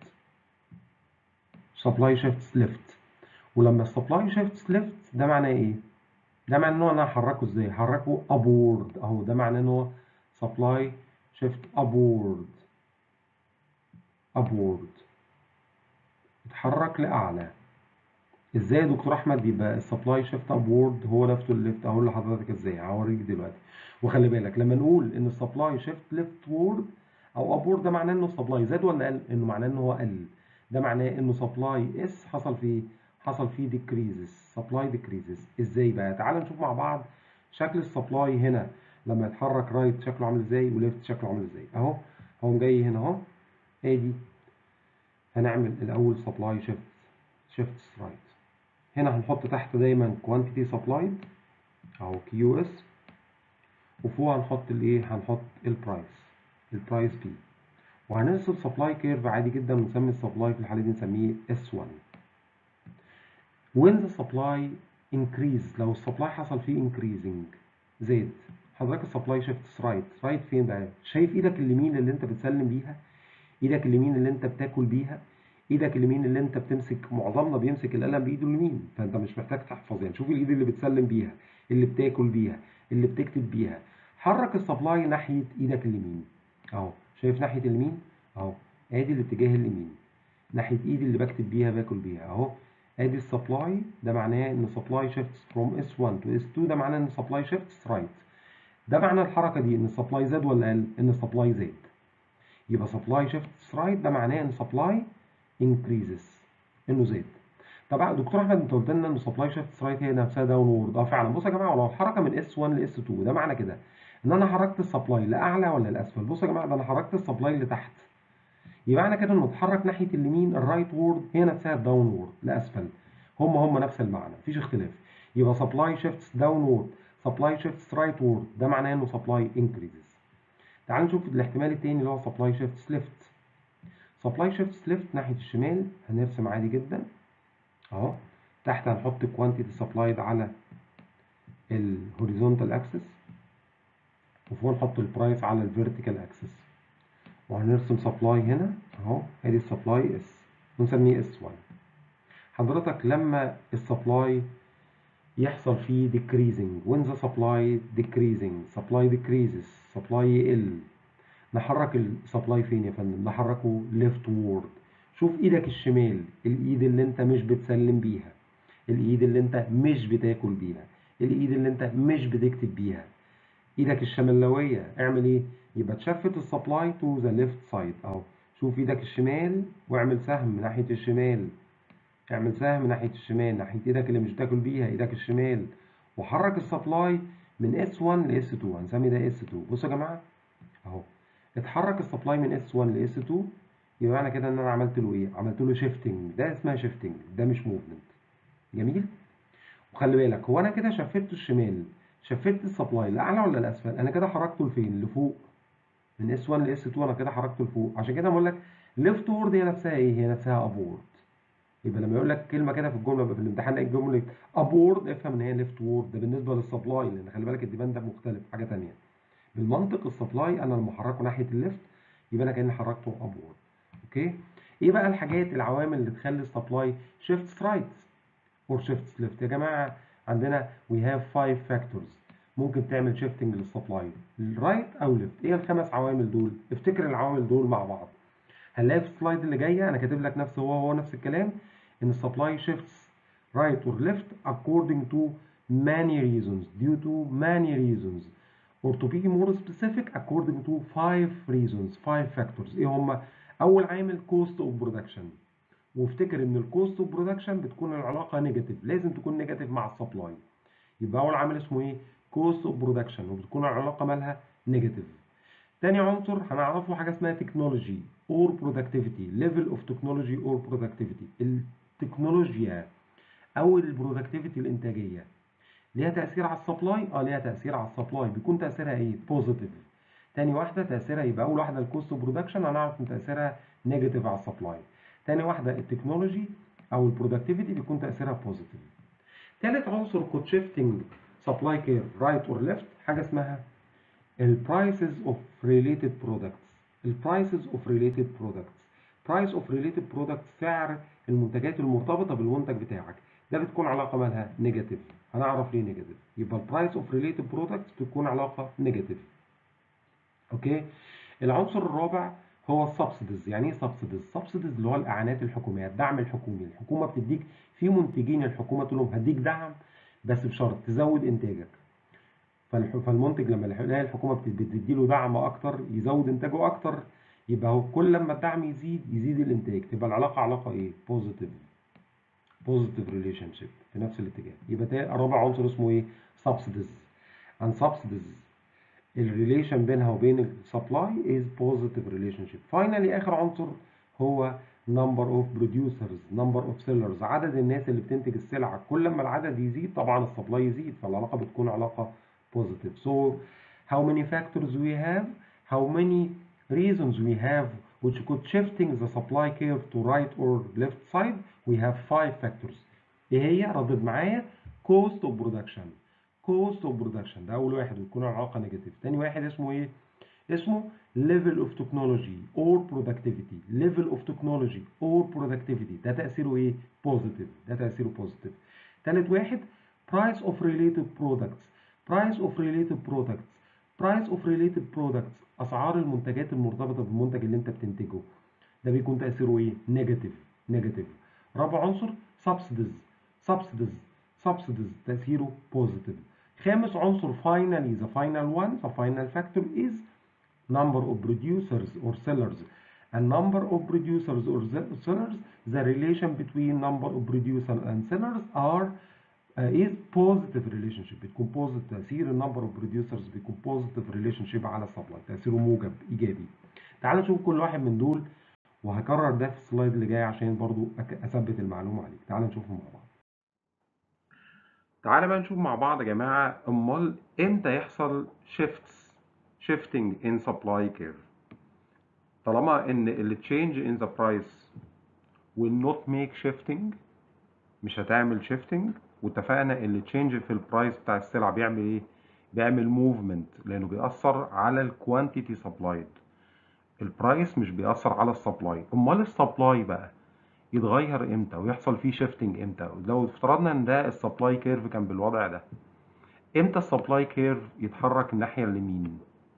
سبلاي شيفت ليفت ولما السبلاي شيفت ليفت ده معناه ايه ده معناه ان انا هحركه ازاي هحركه ابورد اهو ده معناه ان هو سبلاي شيفت ابورد ابورد اتحرك لاعلى ازاي يا دكتور احمد يبقى السبلاي شيفت ابورد هو نفسه الليفت اقول لحضرتك ازاي هوريك دلوقتي وخلي بالك لما نقول ان السبلاي شيفت ليفت وورد او ابورد ده معناه انه السبلاي زاد ولا قل انه معناه ان هو قل ده معناه انه سبلاي اس حصل فيه حصل فيه ديكريزز سبلاي ديكريزز ازاي بقى تعال نشوف مع بعض شكل السبلاي هنا لما يتحرك رايت شكله عامل ازاي وليفت شكله عامل ازاي اهو هو جاي هنا اهو ادي هنعمل الاول سبلاي شيفت شيفت رايت هنا هنحط تحت دايما كوانتيتي سبلايد اهو كيو اس وفوق هنحط الايه هنحط البرايس البرايس بي وهنرسم سبلاي كيرف عادي جدا ونسمي السبلاي في الحاله دي نسميه S1 when the supply increase لو السبلاي حصل فيه increasing زاد حضرتك السبلاي شيفت رايت رايت فين بقى شايف ايدك اليمين اللي انت بتسلم بيها ايدك اليمين اللي انت بتاكل بيها ايدك اليمين اللي انت بتمسك معظمنا بيمسك القلم بايده اليمين فانت مش محتاج تحفظ يعني شوف الايد اللي بتسلم بيها اللي بتاكل بيها اللي بتكتب بيها حرك السبلاي ناحيه ايدك اليمين اهو شايف ناحيه اليمين اهو ادي الاتجاه اليمين ناحيه ايدي اللي بكتب بيها باكل بيها اهو ادي السبلاي ده معناه ان سبلاي شيفتس فروم اس 1 تو اس 2 ده معناه ان سبلاي شيفتس رايت ده معنى الحركه دي ان السبلاي زاد ولا قل ان السبلاي زاد يبقى سبلاي شيفتس رايت ده معناه ان سبلاي انكريزز انه زاد طب دكتور احمد انت قلت لنا ان سبلاي شيفتس رايت هي نفسها داون وورد اه فعلا بصوا يا جماعه لو الحركه من اس 1 لاس 2 ده معنى كده ان انا حركت السبلاي لاعلى ولا لاسفل بصوا يا جماعه ده انا حركت السبلاي لتحت يبقى معنى كده انه اتحرك ناحيه اليمين الرايت وورد هي نفسها الداون وورد لاسفل هم هم نفس المعنى مفيش اختلاف يبقى سبلاي شيفتس داون وورد سبلاي شيفتس رايت وورد ده معناه انه سبلاي انكريزز تعال نشوف الاحتمال التاني اللي هو سبلاي شيفتس ليفت سبلاي شيفتس ليفت ناحيه الشمال هنرسم عادي جدا اهو تحت هنحط كوانتيتي سبلايد على الهوريزونتال اكسس وفوق نحط البرايس على الفيرتيكال اكسس وهنرسم سبلاي هنا اهو ادي السبلاي اس ونسميه اس 1 حضرتك لما السبلاي يحصل فيه decreasing when the supply decreasing supply decreases supply يقل نحرك السبلاي فين يا فندم نحركه left ward شوف ايدك الشمال الايد اللي انت مش بتسلم بيها الايد اللي انت مش بتاكل بيها الايد اللي انت مش بتكتب بيها ايدك الشمالويه اعمل ايه يبقى تشفت السبلاي تو ذا ليفت سايد اهو شوف ايدك الشمال واعمل سهم ناحيه الشمال اعمل سهم ناحيه الشمال ناحيه ايدك اللي مش بتاكل بيها ايدك الشمال وحرك السبلاي من اس 1 لاس 2 هنسمي ده اس 2 بصوا يا جماعه اهو اتحرك السبلاي من اس 1 لاس 2 يبقى معنى كده ان انا عملت له ايه عملت له شيفتنج ده اسمها شيفتنج ده مش موفمنت جميل وخلي بالك هو انا كده شفت الشمال شفت السبلاي لاعلى ولا لاسفل انا كده حركته لفين لفوق من اس 1 لاس 2 انا كده حركته لفوق عشان كده بقول لك ليفت وورد هي نفسها ايه هي نفسها ابورد يبقى لما يقول لك كلمه كده في الجمله في الامتحان لقيت جمله ابورد افهم ان هي ليفت وورد ده بالنسبه للسبلاي لان خلي بالك الديبان ده مختلف حاجه ثانيه بالمنطق السبلاي انا لما احركه ناحيه الليفت يبقى انا كاني حركته ابورد اوكي ايه بقى الحاجات العوامل اللي تخلي السبلاي شيفتس رايت اور شيفتس ليفت يا جماعه عندنا وي هاف 5 فاكتورز ممكن تعمل شيفتنج للسبلاي رايت او ليفت ايه الخمس عوامل دول افتكر العوامل دول مع بعض هنلاقي في السلايد اللي جايه انا كاتب لك نفس هو هو نفس الكلام ان السبلاي shifts right or left according to many reasons due to many reasons or to be more specific according to five reasons five factors ايه هم اول عامل cost of production وافتكر ان الكوست اوف برودكشن بتكون العلاقه نيجاتيف لازم تكون نيجاتيف مع السبلاي يبقى اول عامل اسمه ايه كوست اوف برودكشن وبتكون العلاقه مالها نيجاتيف تاني عنصر هنعرفه حاجه اسمها تكنولوجي اور برودكتيفيتي ليفل اوف تكنولوجي اور برودكتيفيتي التكنولوجيا او البرودكتيفيتي الانتاجيه ليها تاثير على السبلاي اه ليها تاثير على السبلاي بيكون تاثيرها ايه بوزيتيف تاني واحده تاثيرها يبقى اول واحده الكوست اوف برودكشن هنعرف ان تاثيرها نيجاتيف على السبلاي تاني واحده التكنولوجي او البرودكتيفيتي بيكون تاثيرها بوزيتيف تالت عنصر كود شيفتنج سبلاي كير رايت اور ليفت حاجه اسمها البرايسز اوف ريليتد برودكتس البرايسز اوف ريليتد برودكتس برايس اوف ريليتد برودكتس سعر المنتجات المرتبطه بالمنتج بتاعك ده بتكون علاقه مالها نيجاتيف هنعرف ليه نيجاتيف يبقى البرايس اوف ريليتد برودكتس بتكون علاقه نيجاتيف اوكي العنصر الرابع هو السبسيدز يعني ايه سبسيدز سبسيدز اللي هو الاعانات الحكوميه الدعم الحكومي الحكومه بتديك في منتجين الحكومه تقول لهم هديك دعم بس بشرط تزود انتاجك فالح- فالمنتج لما يلاقي الحكومه بت- بتدي له دعم اكتر يزود انتاجه اكتر يبقى هو كل لما الدعم يزيد يزيد الانتاج تبقى العلاقه علاقه ايه بوزيتيف بوزيتيف ريليشن شيب في نفس الاتجاه يبقى ده رابع عنصر اسمه ايه سبسيدز and subsidies الريليشن بينها وبين السبلاي از بوزيتيف ريليشن شيب فاينلي اخر عنصر هو number of producers number of sellers عدد الناس اللي بتنتج السلعه كل ما العدد يزيد طبعا السبلاي يزيد فالعلاقه بتكون علاقه positive so how many factors we have how many reasons we have which could shifting the supply curve to right or left side we have five factors ايه هي ردد معايا cost of production cost of production ده اول واحد وتكون العلاقه نيجاتيف تاني واحد اسمه ايه اسمه level of technology or productivity level of technology or productivity ده تأثيره ايه positive ده تأثيره positive تالت واحد price of related products price of related products price of related products اسعار المنتجات المرتبطه بالمنتج اللي انت بتنتجه ده بيكون تأثيره ايه نيجاتيف نيجاتيف رابع عنصر subsidies subsidies subsidies تأثيره positive خامس عنصر finally the final one the final factor is number of producers or sellers and number of producers or ze- sellers the relation between number of producers and sellers are uh, is positive relationship بتكون positive تأثير النمبر of producers بيكون positive relationship على السبلاي تأثيره موجب إيجابي تعال نشوف كل واحد من دول وهكرر ده في السلايد اللي جاي عشان برضو أك- أثبت المعلومة عليك تعال نشوفهم مع بعض تعالى بقى نشوف مع بعض يا جماعة أمال إمتى يحصل shifts shifting in supply curve طالما إن ال change in the price will not make shifting مش هتعمل shifting واتفقنا إن ال change في البرايس بتاع السلعة بيعمل إيه؟ بيعمل movement لأنه بيأثر على ال quantity supplied البرايس مش بيأثر على السبلاي أمال السبلاي بقى يتغير امتى ويحصل فيه شيفتنج امتى لو افترضنا ان ده السبلاي كيرف كان بالوضع ده امتى السبلاي كيرف يتحرك الناحيه اليمين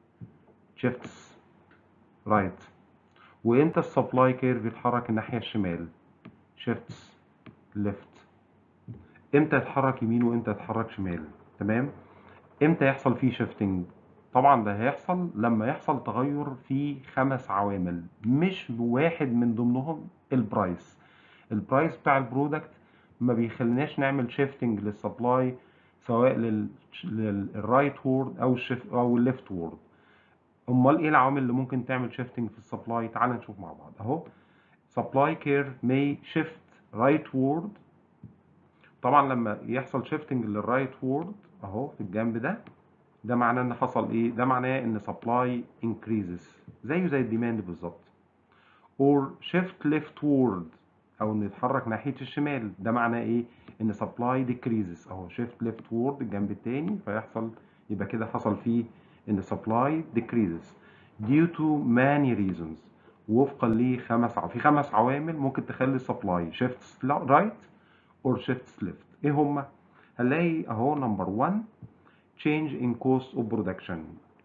شيفتس رايت وامتى السبلاي كيرف يتحرك الناحيه الشمال شيفتس ليفت امتى يتحرك يمين وامتى يتحرك شمال تمام امتى يحصل فيه شيفتنج طبعا ده هيحصل لما يحصل تغير في خمس عوامل مش واحد من ضمنهم البرايس البرايس بتاع البرودكت ما بيخليناش نعمل شيفتنج للسبلاي سواء لل للرايت وورد او الشيف او الليفت وورد امال ايه العوامل اللي ممكن تعمل شيفتنج في السبلاي تعال نشوف مع بعض اهو supply curve may shift rightward طبعا لما يحصل شيفتنج للرايت وورد اهو في الجنب ده ده معناه ان حصل ايه ده معناه ان supply increases زيه زي الديماند بالظبط or shift leftward او انه يتحرك ناحيه الشمال ده معناه ايه ان supply decreases اهو shift leftward الجنب التاني فيحصل يبقى كده حصل فيه ان supply decreases due to many reasons وفقا لخمس عوامل في خمس عوامل ممكن تخلي supply shifts right or shifts left ايه هما هنلاقي اهو نمبر 1 change in cost of production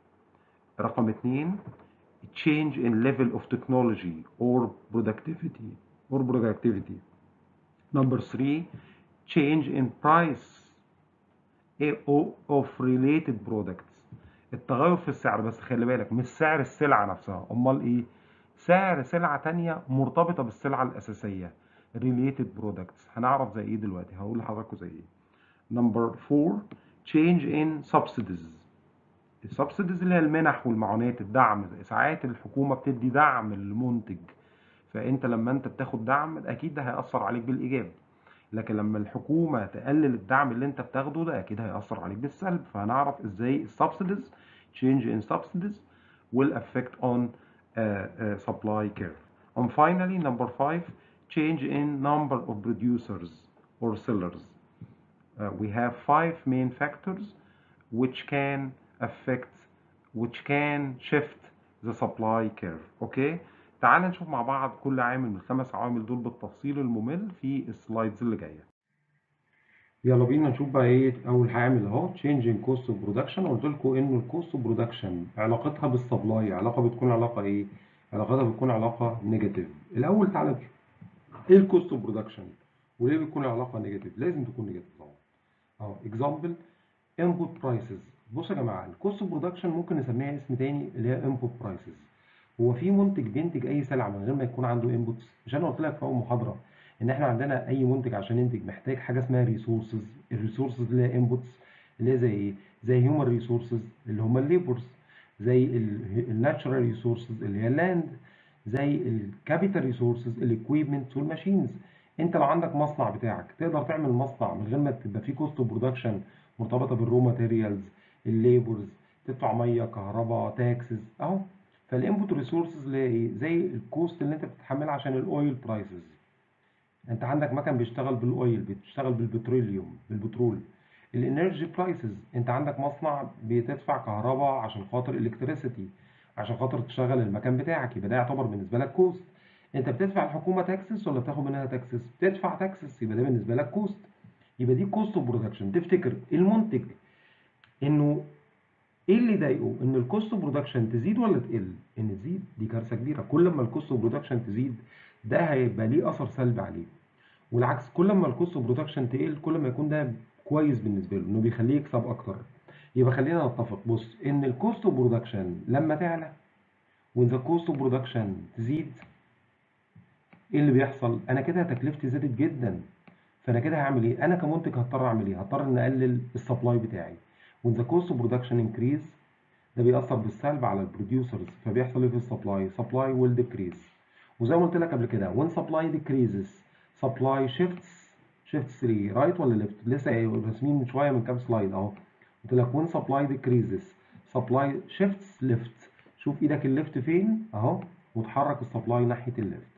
رقم 2 change in level of technology or productivity or productivity number 3 change in price of related products التغير في السعر بس خلي بالك مش سعر السلعة نفسها امال ايه سعر سلعة تانية مرتبطة بالسلعة الأساسية related products هنعرف زي ايه دلوقتي هقول لحضراتكم زي ايه number 4 change in subsidies السبسيديز اللي هي المنح والمعونات الدعم ساعات الحكومه بتدي دعم للمنتج فانت لما انت بتاخد دعم اكيد ده هياثر عليك بالايجاب لكن لما الحكومه تقلل الدعم اللي انت بتاخده ده اكيد هياثر عليك بالسلب فهنعرف ازاي السبسيديز change in subsidies will affect on uh, uh, supply curve and finally number 5 change in number of producers or sellers uh, we have five main factors which can affect which can shift the supply curve اوكي تعال نشوف مع بعض كل عامل من الخمس عوامل دول بالتفصيل الممل في السلايدز اللي جايه يلا بينا نشوف بقى ايه اول عامل اهو changing cost of production قلت لكم انه الكوست اوف برودكشن علاقتها بالسبلاي علاقه بتكون علاقه ايه علاقتها بتكون علاقه نيجاتيف الاول تعالى نشوف ايه الكوست اوف برودكشن وليه بتكون العلاقه نيجاتيف لازم تكون نيجاتيف طبعا اهو اكزامبل انبوت برايسز بصوا يا جماعه الكوست اوف برودكشن ممكن نسميها اسم تاني اللي هي انبوت برايسز هو في منتج بينتج اي سلعه من غير ما يكون عنده انبوتس مش انا قلت لك في اول محاضره ان احنا عندنا اي منتج عشان ينتج محتاج حاجه اسمها ريسورسز الريسورسز اللي هي انبوتس اللي هي زي ايه زي هيومن ريسورسز اللي هم الليبرز زي الناتشورال ريسورسز اللي هي اللاند زي الكابيتال ريسورسز الاكويبمنت والماشينز انت لو عندك مصنع بتاعك تقدر تعمل مصنع من غير ما تبقى فيه كوست برودكشن مرتبطه بالرو ماتيريالز الليبرز تدفع ميه كهرباء تاكسز اهو فالانبوت ريسورسز اللي هي ايه زي الكوست اللي انت بتتحملها عشان الاويل برايسز انت عندك مكن بيشتغل بالاويل بتشتغل بالبتروليوم بالبترول الانرجي برايسز انت عندك مصنع بتدفع كهرباء عشان خاطر الكتريسيتي عشان خاطر تشغل المكان بتاعك يبقى ده يعتبر بالنسبه لك كوست انت بتدفع الحكومه تاكسس ولا بتاخد منها تاكسس بتدفع تاكسس يبقى ده بالنسبه لك كوست يبقى دي كوست اوف برودكشن تفتكر المنتج انه ايه اللي يضايقه ان الكوست اوف برودكشن تزيد ولا تقل ان تزيد دي كارثه كبيره كل ما الكوست اوف برودكشن تزيد ده هيبقى ليه اثر سلبي عليه والعكس كل ما الكوست اوف برودكشن تقل كل ما يكون ده كويس بالنسبه له انه بيخليه يكسب اكتر يبقى خلينا نتفق بص ان الكوست اوف برودكشن لما تعلى وان ذا كوست اوف برودكشن تزيد ايه اللي بيحصل انا كده تكلفتي زادت جدا فانا كده هعمل ايه انا كمنتج هضطر اعمل ايه هضطر ان اقلل السبلاي بتاعي وان ذا كوست اوف برودكشن انكريز ده بيأثر بالسلب على البروديوسرز فبيحصل ايه في السبلاي سبلاي ويل ديكريز وزي ما قلت لك قبل كده when supply decreases supply shifts shifts 3 right ولا left لسه ايه راسمين من شويه من كام سلايد اهو قلت لك when supply decreases supply shifts left شوف ايدك الليفت فين اهو وتحرك السبلاي ناحيه الليفت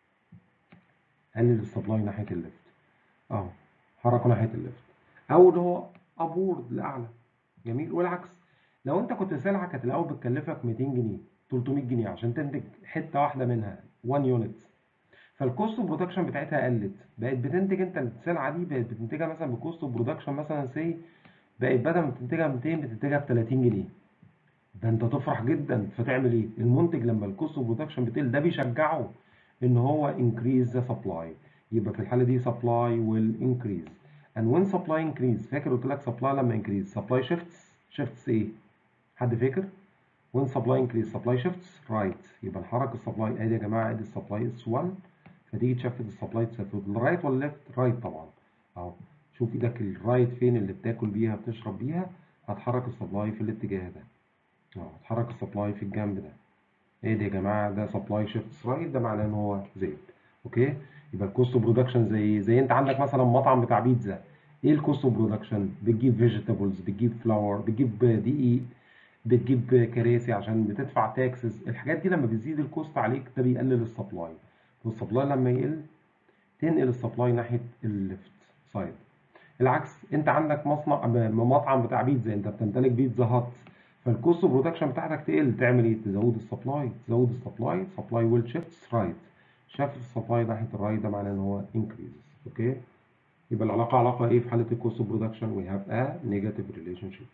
قلل السبلاي ناحيه الليفت اهو حركه ناحيه الليفت او اللي هو ابورد لاعلى جميل والعكس لو انت كنت سلعه كانت الاول بتكلفك 200 جنيه 300 جنيه عشان تنتج حته واحده منها 1 يونت فالكوست اوف برودكشن بتاعتها قلت بقت بتنتج انت السلعه دي بقت بتنتجها مثلا بكوست اوف برودكشن مثلا سي بقت بدل ما بتنتجها 200 بتنتجها ب 30 جنيه ده انت تفرح جدا فتعمل ايه المنتج لما الكوست اوف برودكشن بتقل ده بيشجعه ان هو increase the supply يبقى في الحاله دي supply will increase and when supply increase فاكر قلت لك supply لما increase supply shifts shifts ايه حد فاكر when supply increase supply shifts right يبقى نحرك السبلاي ادي يا جماعه ادي السبلاي اس 1 فتيجي تشفت السبلاي تسافر للرايت ولا ليفت رايت طبعا اهو شوف ايدك الرايت فين اللي بتاكل بيها بتشرب بيها هتحرك السبلاي في الاتجاه ده اهو هتحرك السبلاي في الجنب ده ايه ده يا جماعه ده سبلاي شيفتس رايت ده معناه ان هو زيت اوكي يبقى الكوست برودكشن زي زي انت عندك مثلا مطعم بتاع بيتزا ايه الكوست برودكشن بتجيب فيجيتابلز بتجيب فلاور بتجيب دقيق بتجيب كراسي عشان بتدفع تاكسز الحاجات دي لما بتزيد الكوست عليك ده بيقلل السبلاي والسبلاي لما يقل تنقل السبلاي ناحيه الليفت سايد العكس انت عندك مصنع مطعم بتاع بيتزا انت بتمتلك بيتزا هات فالكوست برودكشن بتاعتك تقل تعمل ايه تزود السبلاي تزود السبلاي سبلاي ويل شيفتس رايت شاف السبلاي ناحيه الرايت ده معناه ان هو انكريز اوكي يبقى العلاقه علاقه ايه في حاله الكوست برودكشن وي هاف ا نيجاتيف ريليشن شيب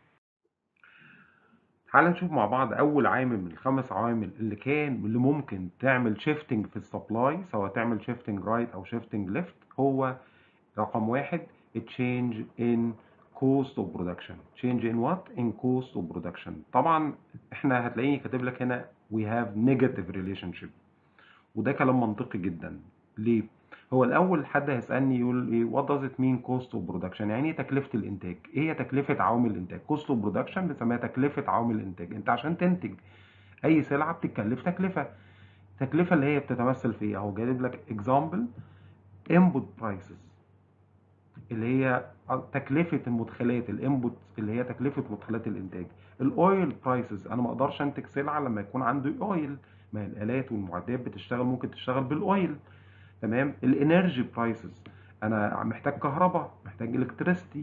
تعال نشوف مع بعض اول عامل من الخمس عوامل اللي كان اللي ممكن تعمل شيفتنج في السبلاي سواء تعمل شيفتنج رايت او شيفتنج ليفت هو رقم واحد change in cost of production change in what in cost of production طبعا احنا هتلاقيني كاتب لك هنا we have negative relationship وده كلام منطقي جدا ليه هو الاول حد هيسالني يقول ايه what does it mean cost of production يعني ايه تكلفه الانتاج ايه هي تكلفه عوامل الانتاج cost of production بنسميها تكلفه عوامل الانتاج انت عشان تنتج اي سلعه بتتكلف تكلفه التكلفه اللي هي بتتمثل في ايه اهو جايب لك example input prices اللي هي تكلفه المدخلات الانبوت اللي هي تكلفه مدخلات الانتاج الاويل برايسز انا ما اقدرش انتج سلعه لما يكون عندي اويل ما الالات والمعدات بتشتغل ممكن تشتغل بالاويل تمام الانرجي برايسز انا محتاج كهرباء محتاج الكتريستي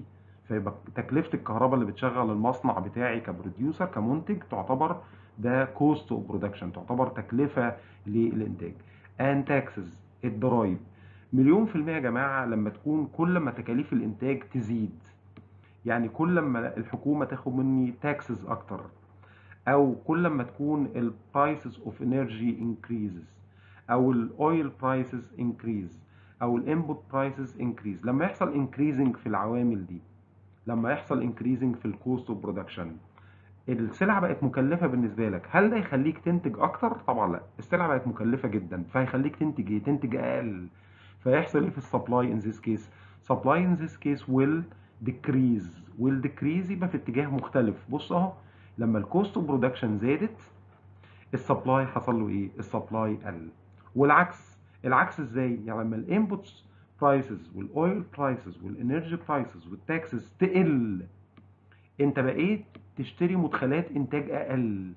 فيبقى تكلفة الكهرباء اللي بتشغل المصنع بتاعي كبروديوسر كمنتج تعتبر ده كوست اوف برودكشن تعتبر تكلفة للإنتاج and taxes الضرايب مليون في المية يا جماعة لما تكون كل ما تكاليف الإنتاج تزيد يعني كل ما الحكومة تاخد مني تاكسز أكتر أو كل ما تكون ال prices of energy increases أو ال oil prices increase أو ال input prices increase لما يحصل increasing في العوامل دي لما يحصل increasing في ال cost of production السلعة بقت مكلفة بالنسبة لك هل ده يخليك تنتج أكتر؟ طبعا لا السلعة بقت مكلفة جدا فهيخليك تنتج إيه؟ تنتج أقل فيحصل إيه في السبلاي in this case؟ supply in this case will decrease will decrease يبقى في اتجاه مختلف بص أهو لما الكوست اوف برودكشن زادت السبلاي حصل له ايه السبلاي قل والعكس العكس ازاي يعني لما الانبوتس برايسز والاويل برايسز والانرجي برايسز والتاكسز تقل انت بقيت تشتري مدخلات انتاج اقل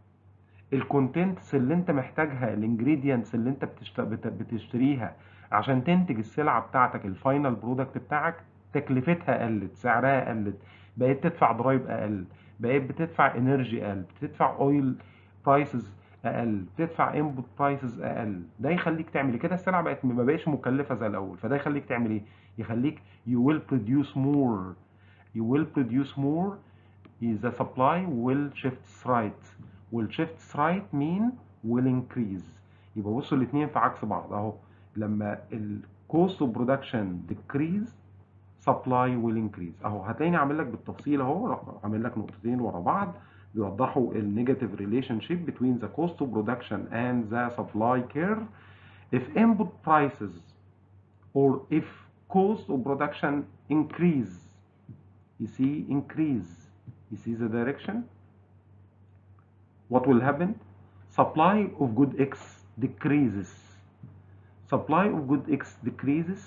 الكونتنتس اللي انت محتاجها الانجريدينتس اللي انت بتشت... بت- بتشتريها عشان تنتج السلعه بتاعتك الفاينل برودكت بتاعك تكلفتها قلت سعرها قلت بقيت تدفع ضرايب اقل بقيت بتدفع انرجي اقل بتدفع اويل برايسز اقل بتدفع انبوت برايسز اقل ده يخليك تعمل إيه؟ كده السلعه بقت ما بقاش مكلفه زي الاول فده يخليك تعمل ايه يخليك you will produce more you will produce more the supply will shift right will shift right mean will increase يبقى بصوا الاثنين في عكس بعض اهو لما ال cost of production decrease supply will increase اهو هتلاقيني عامل لك بالتفصيل اهو عامل لك نقطتين ورا بعض بيوضحوا النيجاتيف ريليشن شيب between the cost of production and the supply curve if input prices or if cost of production increase you see increase you see the direction what will happen supply of good x decreases supply of good x decreases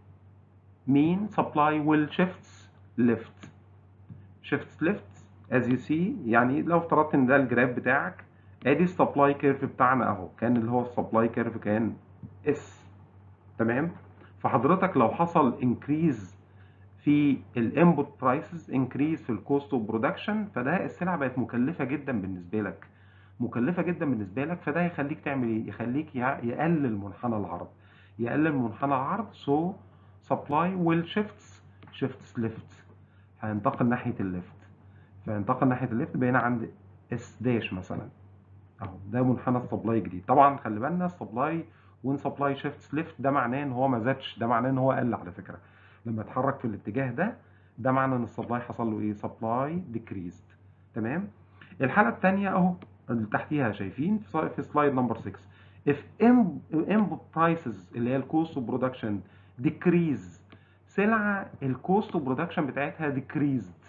mean supply will shifts left shifts left as you see يعني لو افترضت ان ده الجراف بتاعك ادي السبلاي كيرف بتاعنا اهو كان اللي هو السبلاي كيرف كان اس تمام فحضرتك لو حصل انكريز في الانبوت برايسز انكريز في الكوست اوف برودكشن فده السلعه بقت مكلفه جدا بالنسبه لك مكلفه جدا بالنسبه لك فده يخليك تعمل ايه يخليك يع- يقلل منحنى العرض يقلل منحنى العرض so supply will shifts shifts left هينتقل ناحيه الليفت فينتقل ناحيه الليفت بقينا عند اس داش مثلا اهو ده منحنى السبلاي جديد طبعا خلي بالنا السبلاي وين سبلاي شيفتس ليفت ده معناه ان هو ما زادش ده معناه ان هو قل على فكره لما اتحرك في الاتجاه ده ده معنى ان السبلاي حصل له ايه سبلاي ديكريزد تمام الحاله الثانيه اهو اللي تحتيها شايفين في سلايد- في سلايد نمبر 6 if in- input prices اللي هي الكوست اوف برودكشن decrease سلعه الكوست اوف برودكشن بتاعتها decreased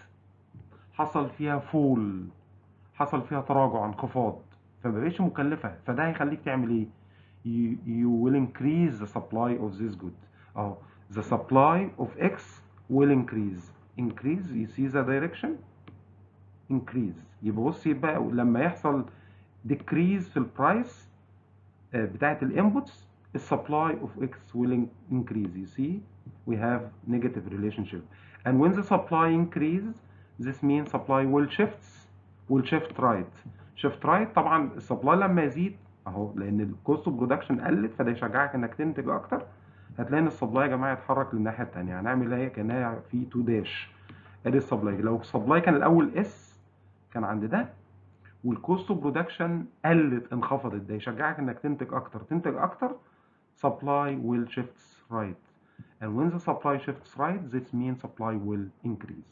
حصل فيها فول حصل فيها تراجع انخفاض فما بقتش مكلفه فده هيخليك تعمل ايه you, you will increase the supply of this good اهو the supply of X will increase increase you see the direction increase يبقى بص يبقى لما يحصل decrease في البرايس بتاعت الانبوتس السبلاي of X will in- increase you see we have negative relationship and when the supply increase this means supply will shifts will shift right shift right طبعا السبلاي لما يزيد اهو لان الكوست اوف برودكشن قلت فده يشجعك انك تنتج اكتر هتلاقي ان السبلاي يا جماعه يتحرك للناحيه الثانيه هنعمل ايه كانها في 2 داش ادي السبلاي لو السبلاي كان الاول اس كان عند ده والكوست اوف برودكشن قلت انخفضت ده يشجعك انك تنتج اكتر تنتج اكتر supply will shifts right and when the supply shifts right this means supply will increase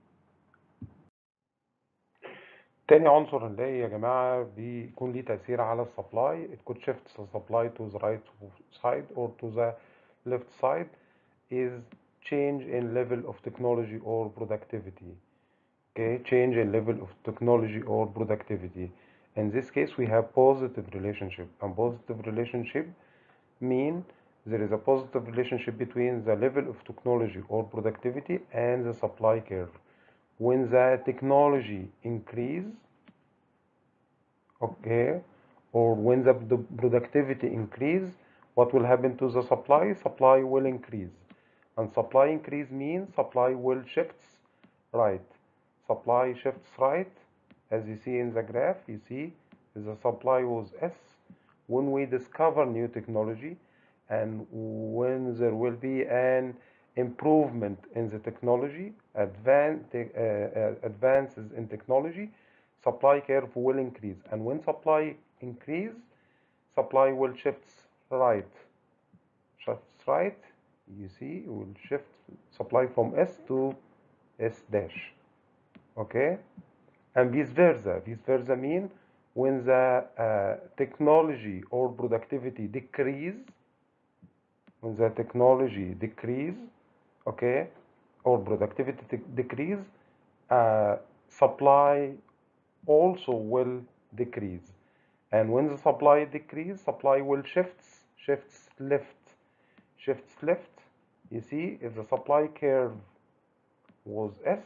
تاني عنصر نلاقي يا جماعة بيكون ليه تأثير على السبلاي it could shift the supply to the right side or to the left side is change in level of technology or productivity okay change in level of technology or productivity in this case we have positive relationship and positive relationship mean there is a positive relationship between the level of technology or productivity and the supply curve when the technology increase okay or when the the productivity increase what will happen to the supply supply will increase and supply increase means supply will shifts right supply shifts right as you see in the graph you see the supply was S when we discover new technology and when there will be an improvement in the technology advan- te- uh, uh, advances in technology supply curve will increase and when supply increase supply will shifts right shifts right you see will shift supply from S to S dash okay and vice versa vice versa mean when the uh, technology or productivity decrease when the technology decrease okay or productivity dec- decrease uh, supply also will decrease and when the supply decrease supply will shifts shifts left shifts left you see if the supply curve was S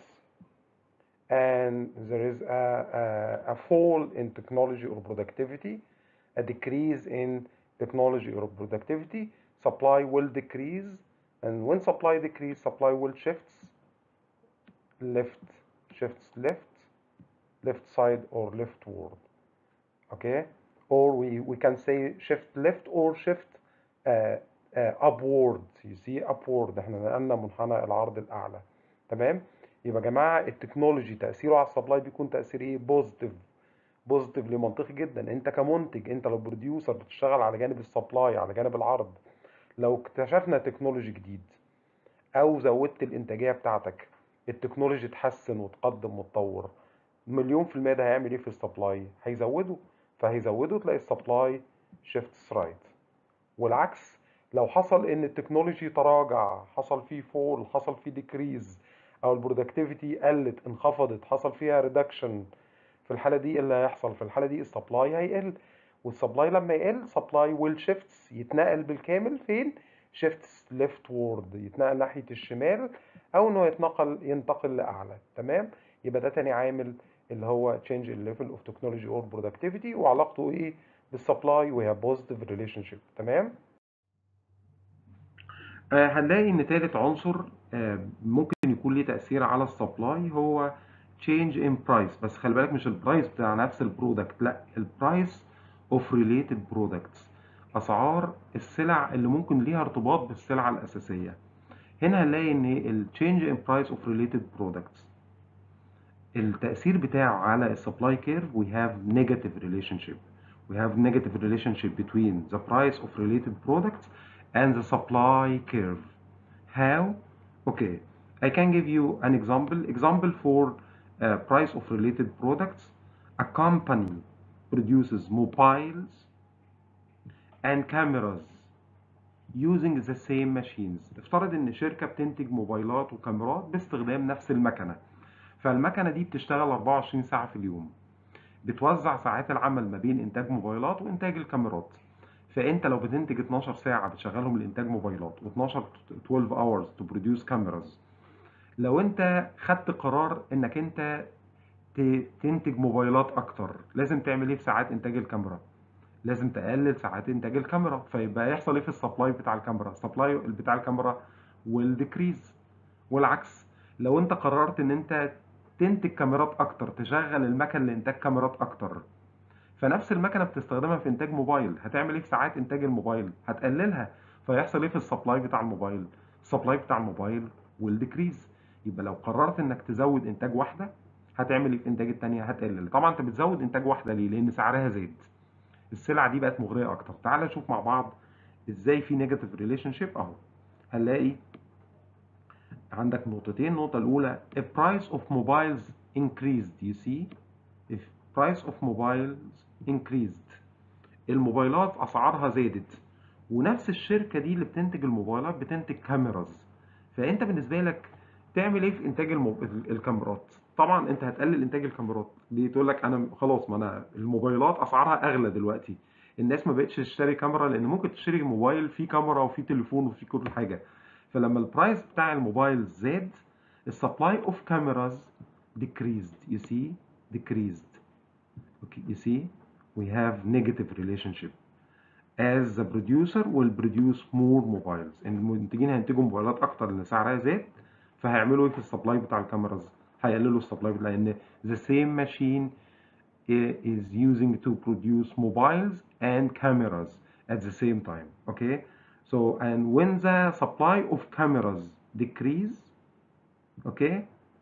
and there is a, a, a fall in technology or productivity, a decrease in technology or productivity, supply will decrease, and when supply decrease, supply will shifts left, shifts left, left side or leftward, okay? Or we, we can say shift left or shift uh, uh, upward, you see upward, احنا نقلنا منحنى العرض الأعلى، تمام؟ يبقى يا جماعه التكنولوجي تاثيره على السبلاي بيكون تاثير ايه بوزيتيف بوزيتيف منطقي جدا انت كمنتج انت لو بروديوسر بتشتغل على جانب السبلاي على جانب العرض لو اكتشفنا تكنولوجي جديد او زودت الانتاجيه بتاعتك التكنولوجي اتحسن وتقدم وتطور مليون في المية ده هيعمل ايه في السبلاي هيزوده فهيزوده تلاقي السبلاي شيفتس رايت والعكس لو حصل ان التكنولوجي تراجع حصل فيه فول حصل فيه ديكريز او البرودكتيفيتي قلت انخفضت حصل فيها ريدكشن في الحاله دي ايه اللي هيحصل في الحاله دي السبلاي هيقل والسبلاي لما يقل سبلاي ويل شيفتس يتنقل بالكامل فين شيفتس ليفت وورد يتنقل ناحيه الشمال او انه يتنقل ينتقل لاعلى تمام يبقى ده تاني عامل اللي هو change in level of technology or productivity وعلاقته ايه بالسبلاي وهي بوزيتيف ريليشن شيب تمام آه، هنلاقي ان تالت عنصر آه، ممكن يكون ليه تأثير على السبلاي هو change in price بس خلي بالك مش البرايس بتاع نفس البرودكت لا البرايس of related products اسعار السلع اللي ممكن ليها ارتباط بالسلعة الأساسية هنا هنلاقي ان ال change in price of related products التأثير بتاعه على السبلاي كيرف we have negative relationship we have negative relationship between the price of related products and the supply curve how okay I can give you an example example for uh, price of related products a company produces mobiles and cameras using the same machines افترض ان شركة بتنتج موبايلات وكاميرات باستخدام نفس المكنة فالمكنة دي بتشتغل 24 ساعة في اليوم بتوزع ساعات العمل ما بين انتاج موبايلات وانتاج الكاميرات فانت لو بتنتج 12 ساعة بتشغلهم لانتاج موبايلات و12 12 hours to produce cameras لو انت خدت قرار انك انت ت- تنتج موبايلات اكتر لازم تعمل ايه في ساعات انتاج الكاميرا لازم تقلل ساعات انتاج الكاميرا فيبقى يحصل ايه في السبلاي بتاع الكاميرا السبلاي بتاع الكاميرا will decrease والعكس لو انت قررت ان انت تنتج كاميرات اكتر تشغل المكن لانتاج كاميرات اكتر فنفس المكنه بتستخدمها في انتاج موبايل هتعمل ايه في ساعات انتاج الموبايل هتقللها فيحصل ايه في السبلاي بتاع الموبايل السبلاي بتاع الموبايل will decrease يبقى لو قررت انك تزود انتاج واحده هتعمل ايه في انتاج التانية هتقلل طبعا انت بتزود انتاج واحده ليه لان سعرها زاد السلعه دي بقت مغريه اكتر تعال نشوف مع بعض ازاي في نيجاتيف ريليشن شيب اهو هنلاقي عندك نقطتين النقطه الاولى if price of mobiles increased you see if price of mobiles increased الموبايلات اسعارها زادت ونفس الشركه دي اللي بتنتج الموبايلات بتنتج كاميراز فانت بالنسبه لك تعمل ايه في انتاج المو... الكاميرات طبعا انت هتقلل انتاج الكاميرات ليه تقول لك انا خلاص ما انا الموبايلات اسعارها اغلى دلوقتي الناس ما بقتش تشتري كاميرا لان ممكن تشتري موبايل فيه كاميرا وفيه تليفون وفيه كل حاجه فلما البرايس بتاع الموبايل زاد السبلاي اوف كاميراز decreased you see decreased okay you see we have negative relationship as the producer will produce more mobiles المنتجين هينتجوا موبايلات اكتر لان سعرها زاد فهيعملوا ايه في السبلاي بتاع الكاميراز هيقللوا السبلاي لان the same machine is using to produce mobiles and cameras at the same time okay so and when the supply of cameras decrease okay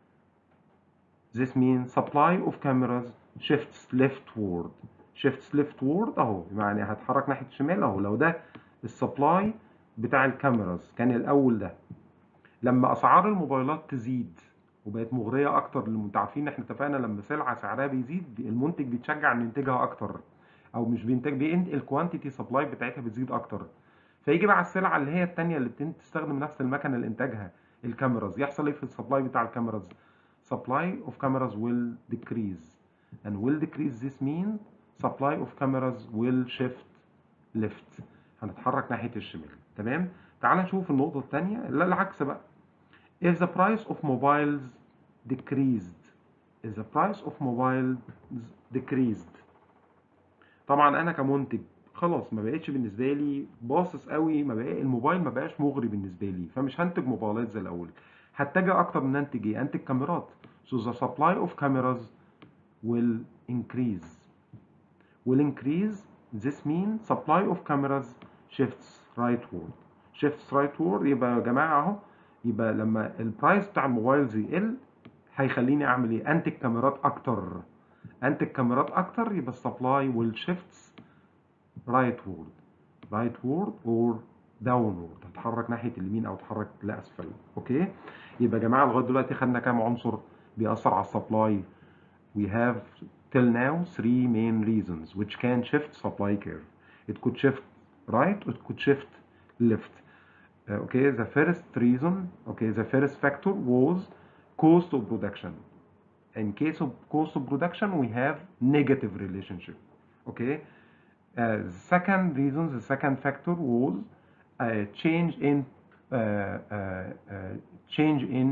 this means supply of cameras shifts leftward shifts leftward اهو يعني هتحرك ناحيه الشمال اهو لو ده السبلاي بتاع الكاميراز كان الاول ده لما اسعار الموبايلات تزيد وبقت مغريه اكتر انتوا عارفين احنا اتفقنا لما سلعه سعرها بيزيد المنتج بيتشجع انه ينتجها اكتر او مش بينتج بينت الكوانتيتي سبلاي بتاعتها بتزيد اكتر فيجي بقى السلعه اللي هي الثانيه اللي بتستخدم نفس المكنه لانتاجها الكاميراز يحصل ايه في السبلاي بتاع الكاميراز supply of cameras will decrease and will decrease this mean supply of cameras will shift left هنتحرك ناحيه الشمال تمام تعال نشوف النقطه الثانيه لا العكس بقى if the price of mobiles decreased if the price of mobiles decreased طبعا انا كمنتج خلاص ما بقتش بالنسبه لي باصص قوي ما بقى الموبايل ما بقاش مغري بالنسبه لي فمش هنتج موبايلات زي الاول هتجه اكتر ان انتج ايه انتج كاميرات so the supply of cameras will increase will increase this means supply of cameras shifts rightward shifts rightward يبقى يا جماعه اهو يبقى لما البرايس بتاع الموبايلز يقل هيخليني اعمل ايه انتج كاميرات اكتر انتج كاميرات اكتر يبقى السبلاي will shifts rightward rightward or downward هتحرك ناحيه اليمين او تحرك لاسفل اوكي يبقى يا جماعه لغايه دلوقتي خدنا كام عنصر بيأثر على السبلاي we have till now three main reasons which can shift supply curve it could shift right it could shift left uh, okay the first reason okay the first factor was cost of production in case of cost of production we have negative relationship okay uh, the second reason the second factor was a change in uh, uh, uh, change in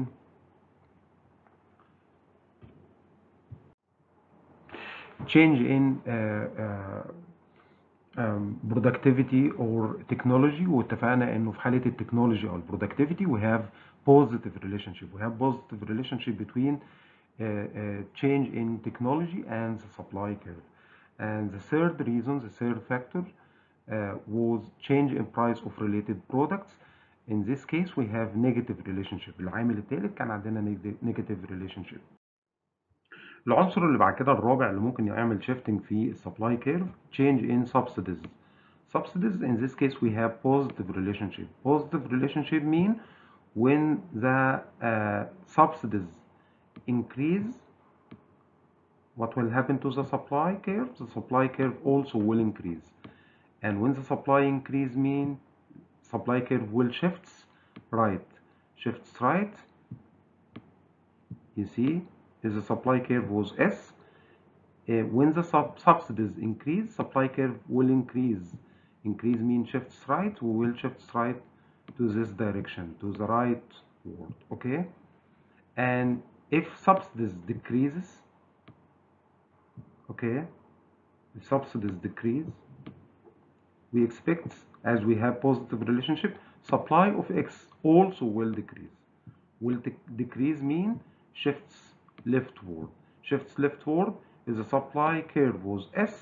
change in uh, uh, um, productivity or technology واتفقنا انه في حاله التكنولوجي او البرودكتيفيتي we have positive relationship we have positive relationship between uh, uh, change in technology and the supply curve and the third reason the third factor uh, was change in price of related products in this case we have negative relationship العامل الثالث كان عندنا negative relationship العنصر اللي بعد كده الرابع اللي ممكن يعمل shifting في السبلاي كيرف change in subsidies subsidies in this case we have positive relationship positive relationship mean when the uh, subsidies increase what will happen to the supply curve the supply curve also will increase and when the supply increase mean supply curve will shifts right shifts right you see is the supply curve was S. Uh, when the sub subsidies increase, supply curve will increase. Increase means shifts right, we will shift right to this direction, to the right word, okay? And if subsidies decreases, okay, if subsidies decrease, we expect, as we have positive relationship, supply of X also will decrease. Will de decrease mean shifts leftward. Shifts leftward is the supply curve was S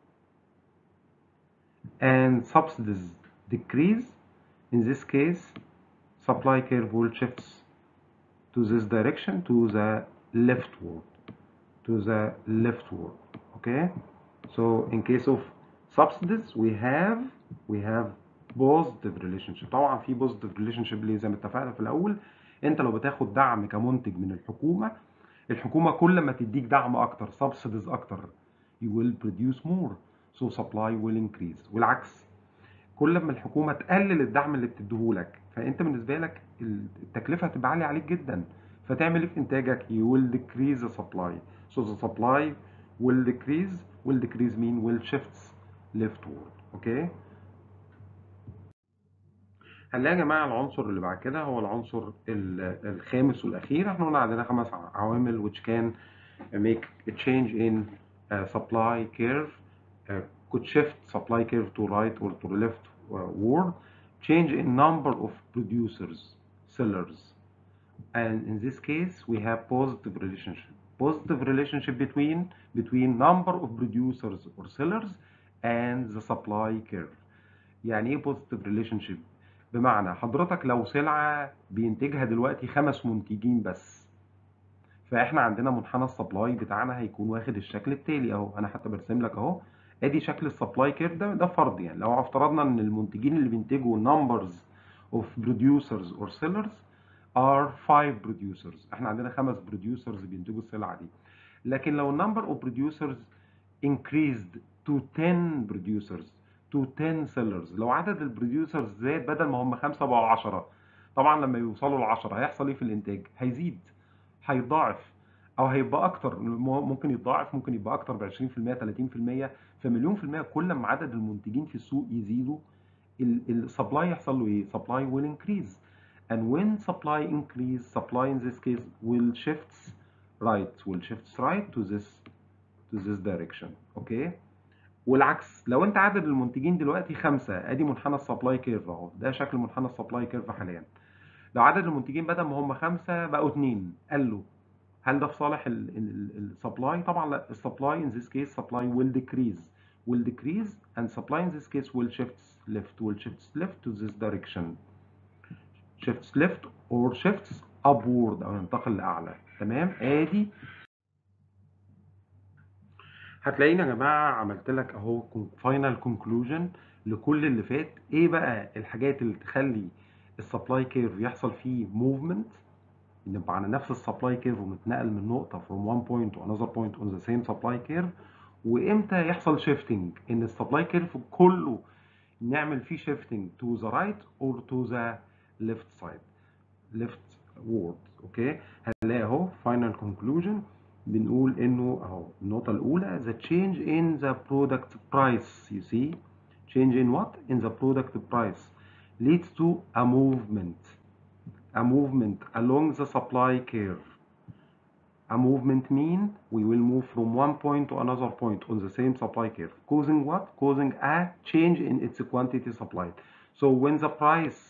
and subsidies decrease. In this case, supply curve will shifts to this direction to the leftward. To the leftward. Okay? So in case of subsidies we have we have positive relationship طبعا في positive relationship اللي زي ما اتفقنا في الاول انت لو بتاخد دعم كمنتج من الحكومه الحكومه كل ما تديك دعم اكتر subsidies اكتر you will produce more so supply will increase والعكس كل ما الحكومه تقلل الدعم اللي بتديهولك فانت بالنسبه لك التكلفه هتبقى عاليه عليك جدا فتعمل ايه في انتاجك you will decrease the supply so the supply will decrease will decrease mean will shifts leftward اوكي هنلاقي يا جماعه العنصر اللي بعد كده هو العنصر الخامس والاخير احنا قلنا عندنا خمس عوامل which can make a change in uh, supply curve uh, could shift supply curve to right or to left uh, ward change in number of producers sellers and in this case we have positive relationship positive relationship between between number of producers or sellers and the supply curve يعني ايه positive relationship بمعنى حضرتك لو سلعة بينتجها دلوقتي خمس منتجين بس فاحنا عندنا منحنى السبلاي بتاعنا هيكون واخد الشكل التالي اهو انا حتى برسم لك اهو ادي شكل السبلاي كيرف ده ده فرض يعني لو افترضنا ان المنتجين اللي بينتجوا numbers of producers or sellers are five producers احنا عندنا خمس producers بينتجوا السلعة دي لكن لو number of producers increased to 10 producers to 10 sellers لو عدد البروديوسرز زاد بدل ما هم خمسة بقوا 10 طبعا لما يوصلوا ل 10 هيحصل ايه في الانتاج هيزيد هيتضاعف او هيبقى اكتر ممكن يتضاعف ممكن يبقى اكتر ب 20% 30% فمليون في المية كل ما عدد المنتجين في السوق يزيدوا السبلاي يحصل له ايه supply will increase and when supply increase supply in this case will shifts right will shifts right to this to this direction اوكي والعكس لو انت عدد المنتجين دلوقتي خمسة ادي منحنى السبلاي كيرف اهو ده شكل منحنى السبلاي كيرف حاليا لو عدد المنتجين بدل ما هم خمسة بقوا اتنين قالوا هل ده في صالح السبلاي طبعا لا السبلاي in this case supply will decrease will decrease and supply in this case will shifts left will shifts left to this direction shifts left or shifts upward او ينتقل لاعلى تمام ادي هتلاقيني يا جماعه عملت لك اهو فاينل كونكلوجن لكل اللي فات ايه بقى الحاجات اللي تخلي السبلاي كيرف يحصل فيه موفمنت نبقى على نفس السبلاي كيرف ونتنقل من نقطه from one point to another point on the same supply curve وامتى يحصل شيفتنج ان السبلاي كيرف كله نعمل فيه شيفتنج to the right or to the left side left ward اوكي هنلاقي اهو final conclusion بنقول انه اهو النقطة الأولى the change in the product price you see change in what in the product price leads to a movement a movement along the supply curve a movement mean we will move from one point to another point on the same supply curve causing what causing a change in its quantity supplied so when the price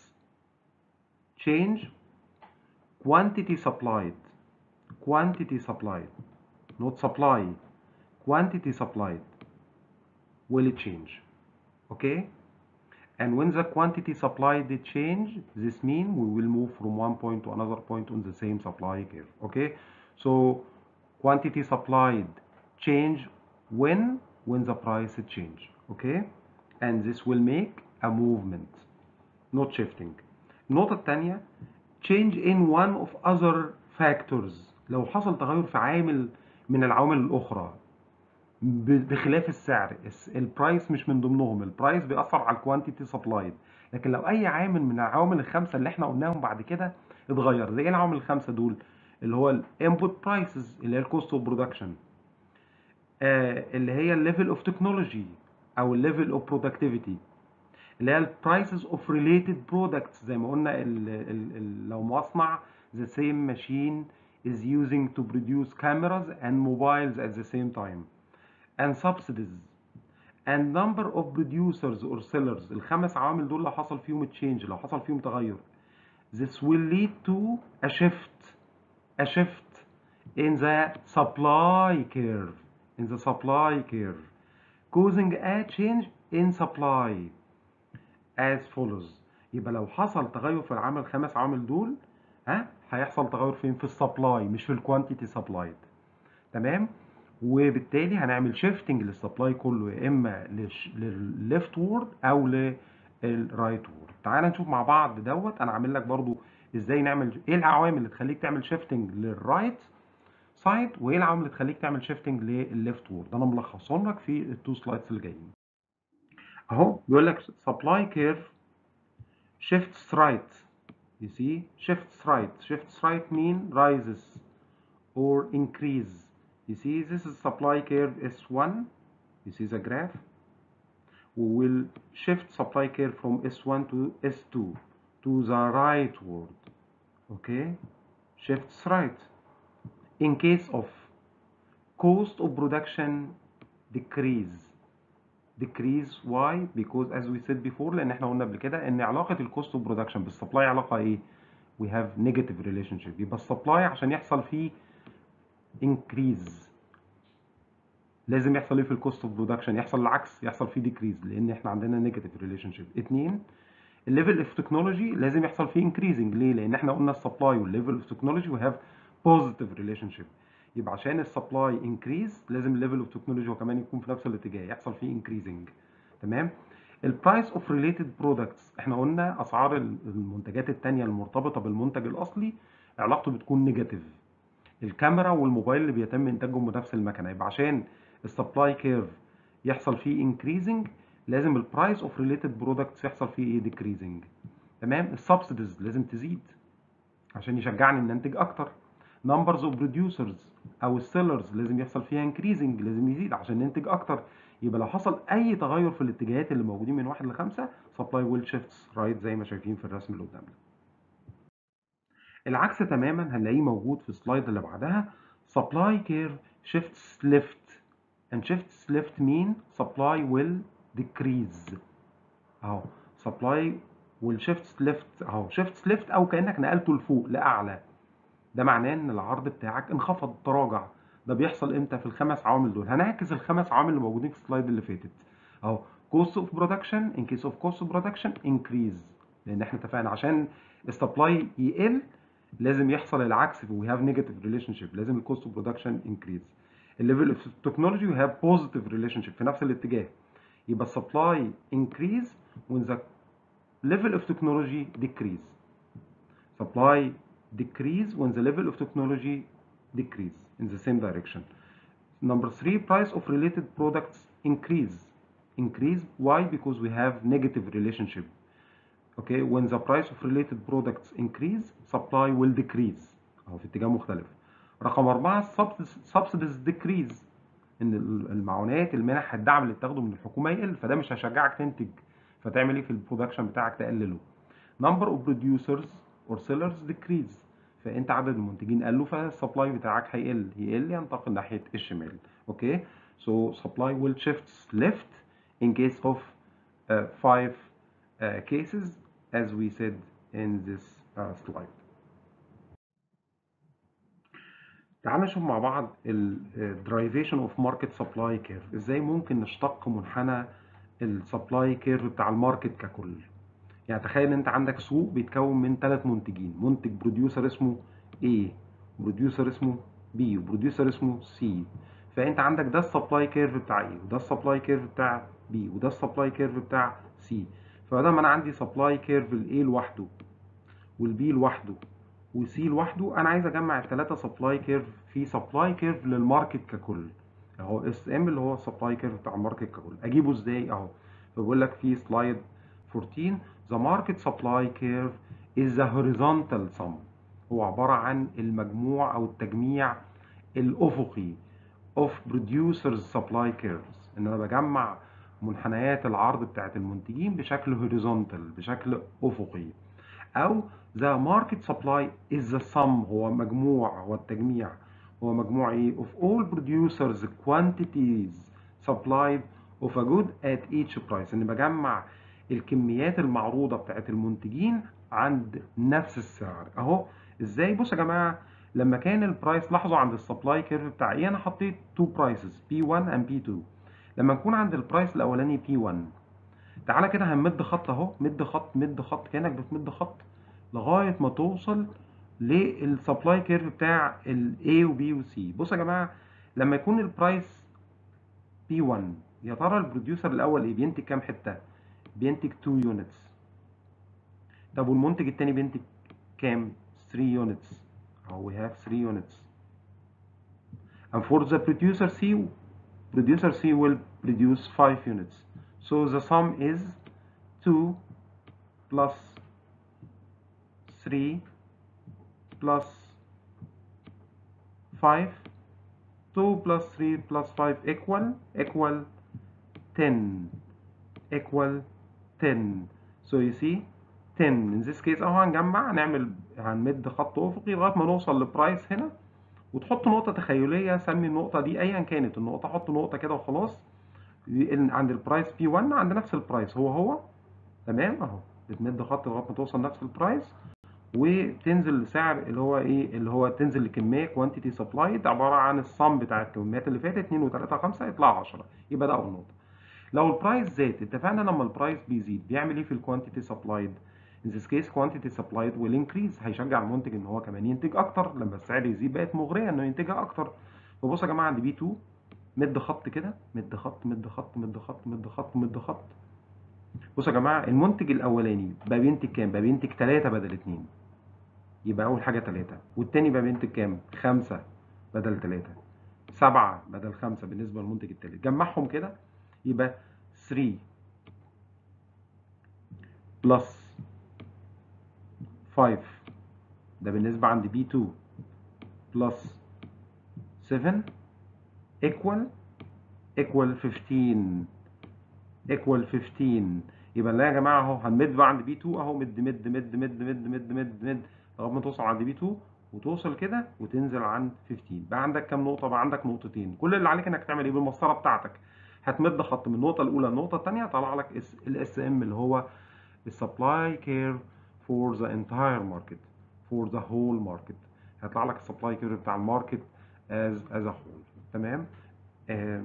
change quantity supplied quantity supplied not supply quantity supplied will change okay and when the quantity supplied change this mean we will move from one point to another point on the same supply curve okay so quantity supplied change when when the price change okay and this will make a movement not shifting النقطة الثانية change in one of other factors لو حصل تغير في عامل من العوامل الأخرى بخلاف السعر البرايس مش من ضمنهم البرايس بيأثر على الكوانتيتي سبلايد لكن لو أي عامل من العوامل الخمسة اللي احنا قلناهم بعد كده اتغير زي ايه العوامل الخمسة دول اللي هو الانبوت برايسز اللي هي الكوست اوف برودكشن اللي هي الليفل اوف تكنولوجي او الليفل اوف برودكتيفيتي اللي هي البرايسز اوف ريليتد برودكتس زي ما قلنا ال ال ال لو مصنع the same machine is using to produce cameras and mobiles at the same time and subsidies and number of producers or sellers الخمس عوامل دول لو حصل فيهم تشينج لو حصل فيهم تغير this will lead to a shift a shift in the supply curve in the supply curve causing a change in supply as follows يبقى لو حصل تغير في العمل الخمس عوامل دول ها هيحصل تغير فين في السبلاي مش في الكوانتيتي سبلايد تمام وبالتالي هنعمل شيفتنج للسبلاي كله يا اما للليفت وورد او للرايت وورد تعال نشوف مع بعض دوت انا عامل لك برضو ازاي نعمل ايه العوامل اللي تخليك تعمل شيفتنج للرايت سايد وايه العوامل اللي تخليك تعمل شيفتنج للليفت وورد انا ملخصهم لك في التو سلايدز اللي جايين اهو بيقول لك سبلاي كيرف shifts right you see shifts right shifts right mean rises or increase you see this is supply curve S1 you see the graph we will shift supply curve from S1 to S2 to the rightward okay shifts right in case of cost of production decrease decrease why because as we said before لان احنا قلنا قبل كده ان علاقه الكوست اوف برودكشن بالسبلاي علاقه ايه we have negative relationship يبقى السبلاي عشان يحصل فيه increase لازم يحصل ايه في الكوست اوف برودكشن يحصل العكس يحصل فيه ديكريز لان احنا عندنا نيجاتيف ريليشن شيب اتنين الليفل اوف تكنولوجي لازم يحصل فيه انكريزنج ليه لان احنا قلنا السبلاي والليفل اوف تكنولوجي وي هاف بوزيتيف ريليشن شيب يبقى عشان السبلاي انكريز لازم الليفل اوف تكنولوجي هو كمان يكون في نفس الاتجاه يحصل فيه انكريزنج تمام البرايس اوف ريليتد برودكتس احنا قلنا اسعار المنتجات الثانيه المرتبطه بالمنتج الاصلي علاقته بتكون نيجاتيف الكاميرا والموبايل اللي بيتم انتاجهم بنفس المكنه يبقى عشان السبلاي كيرف يحصل فيه انكريزنج لازم البرايس اوف ريليتد برودكتس يحصل فيه ايه ديكريزنج تمام السبسيديز لازم تزيد عشان يشجعني ان انتج اكتر نمبرز اوف بروديوسرز او السيلرز لازم يحصل فيها انكريزنج لازم يزيد عشان ننتج اكتر يبقى لو حصل اي تغير في الاتجاهات اللي موجودين من واحد لخمسه سبلاي ويل شيفتس رايت زي ما شايفين في الرسم اللي قدامنا العكس تماما هنلاقيه موجود في السلايد اللي بعدها supply curve shifts left and shifts left mean supply will decrease اهو supply will shifts left اهو shifts left او كانك نقلته لفوق لاعلى ده معناه ان العرض بتاعك انخفض تراجع ده بيحصل امتى في الخمس عوامل دول هنعكس الخمس عوامل اللي موجودين في السلايد اللي فاتت اهو cost of production in case of cost of production increase لان احنا اتفقنا عشان السبلاي يقل لازم يحصل العكس we have negative relationship لازم الكوست اوف برودكشن increase الليفل اوف تكنولوجي we have positive relationship في نفس الاتجاه يبقى السبلاي increase when the level of technology decrease supply decrease when the level of technology decrease in the same direction number three price of related products increase increase why because we have negative relationship okay when the price of related products increase supply will decrease اهو في اتجاه مختلف رقم أربعة subsidies decrease إن المعونات المنح الدعم اللي بتاخده من الحكومة يقل فده مش هيشجعك تنتج فتعمل إيه في البرودكشن بتاعك تقلله number of producers or sellers decrease فأنت عدد المنتجين قلوا فالسبلاي بتاعك هيقل يقل ينتقل ناحية الشمال اوكي so supply will shift left in case of uh, five uh, cases as we said in this uh, slide. تعال نشوف مع بعض ال derivation of market supply curve ازاي ممكن نشتق منحنى السبلاي كيرف بتاع الماركت ككل يعني تخيل انت عندك سوق بيتكون من ثلاث منتجين منتج بروديوسر اسمه A بروديوسر اسمه B وبروديوسر اسمه C فانت عندك ده السبلاي كيرف بتاع A وده السبلاي كيرف بتاع B وده السبلاي كيرف بتاع C فبدل ما انا عندي سبلاي كيرف الاي لوحده والبي لوحده وسي لوحده انا عايز اجمع الثلاثه سبلاي كيرف في سبلاي كيرف للماركت ككل اهو اس ام اللي هو السبلاي كيرف بتاع الماركت ككل اجيبه ازاي اهو فبقول لك في سلايد 14 the market supply curve is the horizontal sum هو عباره عن المجموع او التجميع الافقي of producers supply curves ان انا بجمع منحنيات العرض بتاعت المنتجين بشكل هوريزونتال بشكل افقي او the market supply is the sum هو مجموع هو التجميع هو مجموع ايه of all producers quantities supplied of a good at each price ان بجمع الكميات المعروضه بتاعت المنتجين عند نفس السعر اهو ازاي بصوا يا جماعه لما كان البرايس لاحظوا عند السبلاي كيرف بتاع ايه انا حطيت تو برايسز P1 and P2 لما نكون عند البرايس الاولاني P1 تعالى كده هنمد خط اهو مد خط مد خط كانك بتمد خط لغايه ما توصل للسبلاي كيرف بتاع ال A و B و C بصوا يا جماعه لما يكون البرايس P1 يا ترى البروديوسر الاول ايه بينتج كام حته بينتج 2 يونتس طب والمنتج التاني بينتج كام 3 يونتس اهو we have 3 يونتس and for the producer C producer C will produce 5 units so the sum is 2 plus 3 plus 5 2 plus 3 plus 5 equal equal 10 equal 10 so you see 10 in this case اهو هنجمع هنعمل هنمد خط افقي لغايه ما نوصل لبرايس هنا وتحط نقطه تخيليه سمي النقطه دي ايا كانت النقطه حط نقطه كده وخلاص عند البرايس بي 1 عند نفس البرايس هو هو تمام اهو بتمد خط لغايه ما توصل نفس البرايس وتنزل سعر اللي هو ايه اللي هو تنزل الكميه كوانتيتي سبلايد عباره عن الصم بتاع الكميات اللي فاتت 2 و3 5 يطلع 10 يبقى ده اول نقطه لو البرايس زاد اتفقنا لما البرايس بيزيد بيعمل ايه في الكوانتيتي سبلايد in this case quantity supplied will increase هيشجع المنتج ان هو كمان ينتج اكتر لما السعر يزيد بقت مغريه انه ينتجها اكتر فبصوا يا جماعه عند بي 2 مد خط كده مد خط مد خط مد خط مد خط مد خط بصوا يا جماعه المنتج الاولاني بقى بينتج كام بقى بينتج 3 بدل 2 يبقى اول حاجه 3 والتاني بقى بينتج كام 5 بدل 3 7 بدل 5 بالنسبه للمنتج التالت جمعهم كده يبقى 3 بلس 5 ده بالنسبة عند B2 بلس 7 equal equal 15 equal 15 يبقى لا يا جماعة اهو هنمد بقى عند B2 اهو مد مد مد مد مد مد مد مد لغاية ما توصل عند B2 وتوصل كده وتنزل عند 15 بقى عندك كام نقطة بقى عندك نقطتين كل اللي عليك انك تعمل ايه بالمسطرة بتاعتك هتمد خط من النقطة الأولى للنقطة الثانية طلع لك الاس ام اللي هو السبلاي كير for the entire market for the whole market هيطلع لك السبلاي كيرف بتاع الماركت as as a whole تمام آه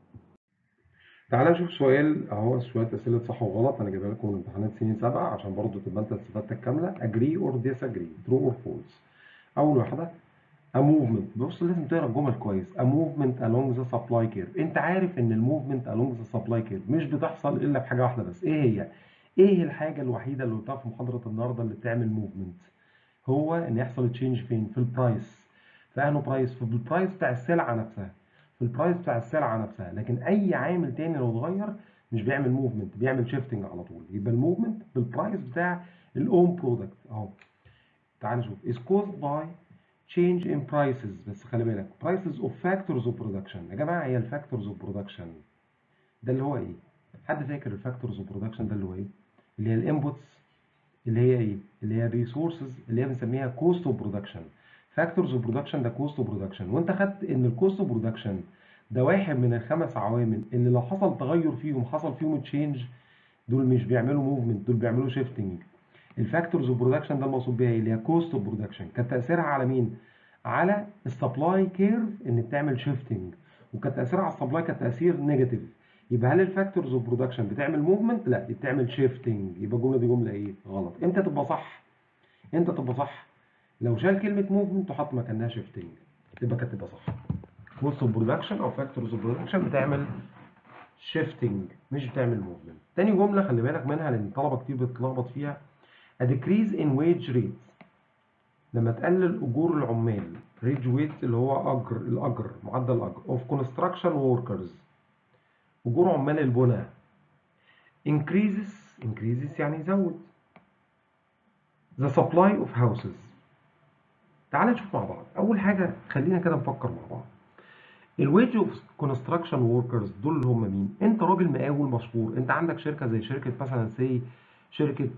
تعالى نشوف سؤال اهو شويه اسئله صح وغلط انا جايبها لكم من امتحانات سنين سبعه عشان برضو تبقى انت استفادتك كامله agree or disagree true or false اول واحده a movement بص لازم تقرا الجمل كويس a movement along the supply curve انت عارف ان الموفمنت along the supply curve مش بتحصل الا بحاجه واحده بس ايه هي ايه الحاجه الوحيده اللي قلتها في محاضره النهارده اللي بتعمل موفمنت هو ان يحصل تشينج فين في البرايس في انه برايس في البرايس بتاع السلعه نفسها في البرايس بتاع السلعه نفسها لكن اي عامل تاني لو اتغير مش بيعمل موفمنت بيعمل شيفتنج على طول يبقى الموفمنت في البرايس بتاع الاون برودكت اهو تعال نشوف is caused by change in prices بس خلي بالك prices of factors of production يا جماعه هي الفاكتورز اوف برودكشن ده اللي هو ايه حد فاكر الفاكتورز اوف برودكشن ده اللي هو ايه اللي هي الانبوتس اللي هي ايه اللي هي الريسورسز اللي هي بنسميها كوست اوف برودكشن فاكتورز اوف برودكشن ده كوست اوف برودكشن وانت خدت ان الكوست اوف برودكشن ده واحد من الخمس عوامل اللي لو حصل تغير فيهم حصل فيهم تشينج دول مش بيعملوا موفمنت دول بيعملوا شيفتنج الفاكتورز اوف برودكشن ده المقصود بيها ايه اللي هي كوست اوف برودكشن كان تاثيرها على مين على السبلاي كيرف ان بتعمل شيفتنج وكان تاثيرها على السبلاي كان تاثير نيجاتيف يبقى هل الفاكتورز اوف برودكشن بتعمل موفمنت لا دي بتعمل شيفتنج يبقى الجمله دي جمله ايه غلط امتى تبقى صح امتى تبقى صح لو شال كلمه موفمنت وحط مكانها شيفتنج تبقى كانت تبقى صح كوست اوف برودكشن او فاكتورز اوف برودكشن بتعمل شيفتنج مش بتعمل موفمنت تاني جمله خلي بالك منها لان الطلبه كتير بتتلخبط فيها a decrease in wage rates لما تقلل اجور العمال ريج ويت اللي هو اجر الاجر معدل الاجر of construction workers اجور عمال البناء increases increases يعني يزود the supply of houses تعال نشوف مع بعض اول حاجه خلينا كده نفكر مع بعض الويج اوف كونستراكشن وركرز دول اللي هم مين انت راجل مقاول مشهور انت عندك شركه زي شركه مثلا سي شركه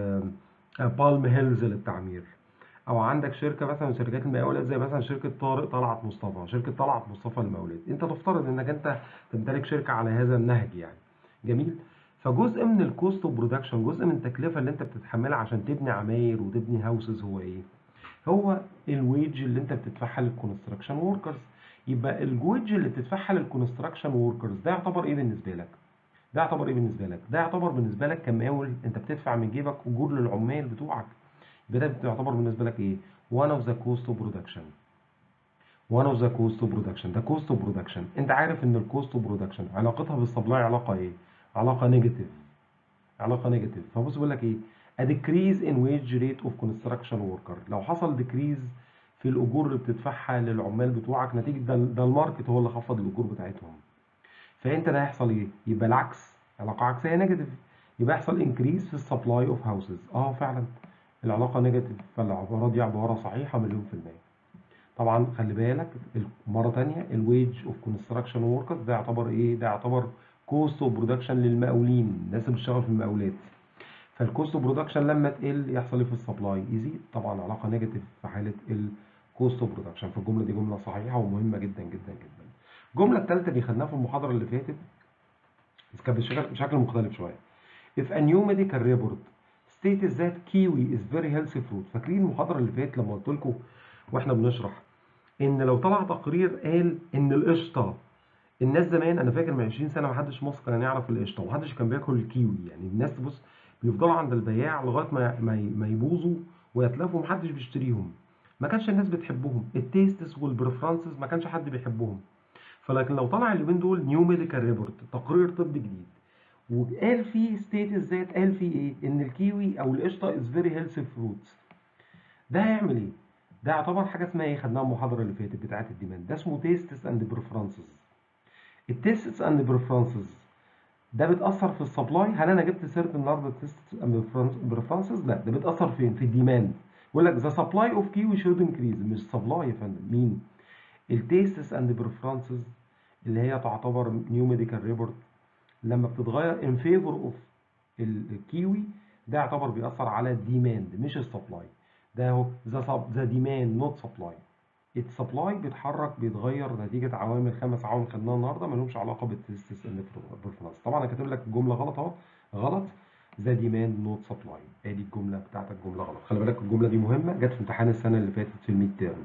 بالم هيلز للتعمير او عندك شركه مثلا من شركات المقاولات زي مثلا شركه طارق طلعت مصطفى شركه طلعت مصطفى للمقاولات انت تفترض انك انت تمتلك شركه على هذا النهج يعني جميل فجزء من الكوست اوف برودكشن جزء من التكلفه اللي انت بتتحملها عشان تبني عماير وتبني هاوسز هو ايه هو الويج اللي انت بتدفعها للكونستراكشن وركرز يبقى الويج اللي بتدفعها للكونستراكشن وركرز ده يعتبر ايه بالنسبه لك ده يعتبر ايه بالنسبه لك ده يعتبر بالنسبه لك كمقاول انت بتدفع من جيبك اجور للعمال بتوعك يبقى ده يعتبر بالنسبه لك ايه one of the cost of production one of the cost of production ده cost of production انت عارف ان الكوست اوف برودكشن علاقتها بالسبلاي علاقه ايه علاقه نيجاتيف علاقه نيجاتيف فبص بيقول لك ايه a decrease in wage rate of construction worker لو حصل decrease في الاجور اللي بتدفعها للعمال بتوعك نتيجه ده, ده الماركت هو اللي خفض الاجور بتاعتهم فانت ده هيحصل ايه يبقى العكس علاقه عكسيه نيجاتيف يبقى يحصل انكريز في السبلاي اوف هاوسز اه فعلا العلاقه نيجاتيف فالعباره دي عباره صحيحه مليون في الميه طبعا خلي بالك مره ثانيه الويج اوف كونستراكشن وركرز ده يعتبر ايه ده يعتبر كوست اوف برودكشن للمقاولين الناس اللي بتشتغل في المقاولات فالكوست اوف برودكشن لما تقل يحصل ايه في السبلاي يزيد طبعا علاقه نيجاتيف في حاله الكوست اوف برودكشن فالجمله دي جمله صحيحه ومهمه جدا جدا جدا الجمله الثالثه دي خدناها في المحاضره اللي فاتت بس كانت بشكل بشكل مختلف شويه if a new medical report stated that kiwi is very healthy fruit فاكرين المحاضره اللي فاتت لما قلت لكم واحنا بنشرح ان لو طلع تقرير قال ان القشطه الناس زمان انا فاكر من 20 سنه ما حدش مصر كان يعرف القشطه ومحدش كان بياكل الكيوي يعني الناس بص بيفضلوا عند البياع لغايه ما ما ما يبوظوا ويتلفوا ومحدش بيشتريهم ما كانش الناس بتحبهم التيستس والبريفرانسز ما كانش حد بيحبهم فلكن لو طلع اليومين دول نيو ميديكال ريبورت تقرير طبي جديد وقال فيه ستيتس ذات قال فيه ايه ان الكيوي او القشطه از فيري هيلثي فروتس ده هيعمل ايه ده يعتبر حاجه اسمها ايه خدناها المحاضره اللي فاتت بتاعه الديماند ده اسمه تيستس اند بريفرانسز التيستس اند بريفرانسز ده بتاثر في السبلاي هل انا جبت سيره النهارده تيستس اند بريفرانسز لا ده بتاثر فين في الديماند بيقول لك ذا سبلاي اوف كيوي شود انكريز مش سبلاي يا فندم مين التيستس اند بريفرانسز اللي هي تعتبر نيو ميديكال ريبورت لما بتتغير ان فيفور اوف الكيوي ده يعتبر بيأثر على الديماند مش السبلاي ده هو ذا ذا ديماند نوت سبلاي السبلاي بيتحرك بيتغير نتيجه عوامل خمس عوامل خدناها النهارده ما لهمش علاقه بالتستس اند برفورمانس طبعا انا كاتب لك الجمله غلط اهو غلط ذا ديماند نوت سبلاي ادي الجمله بتاعتك جمله غلط خلي بالك الجمله دي مهمه جت في امتحان السنه اللي فاتت في الميد تيرم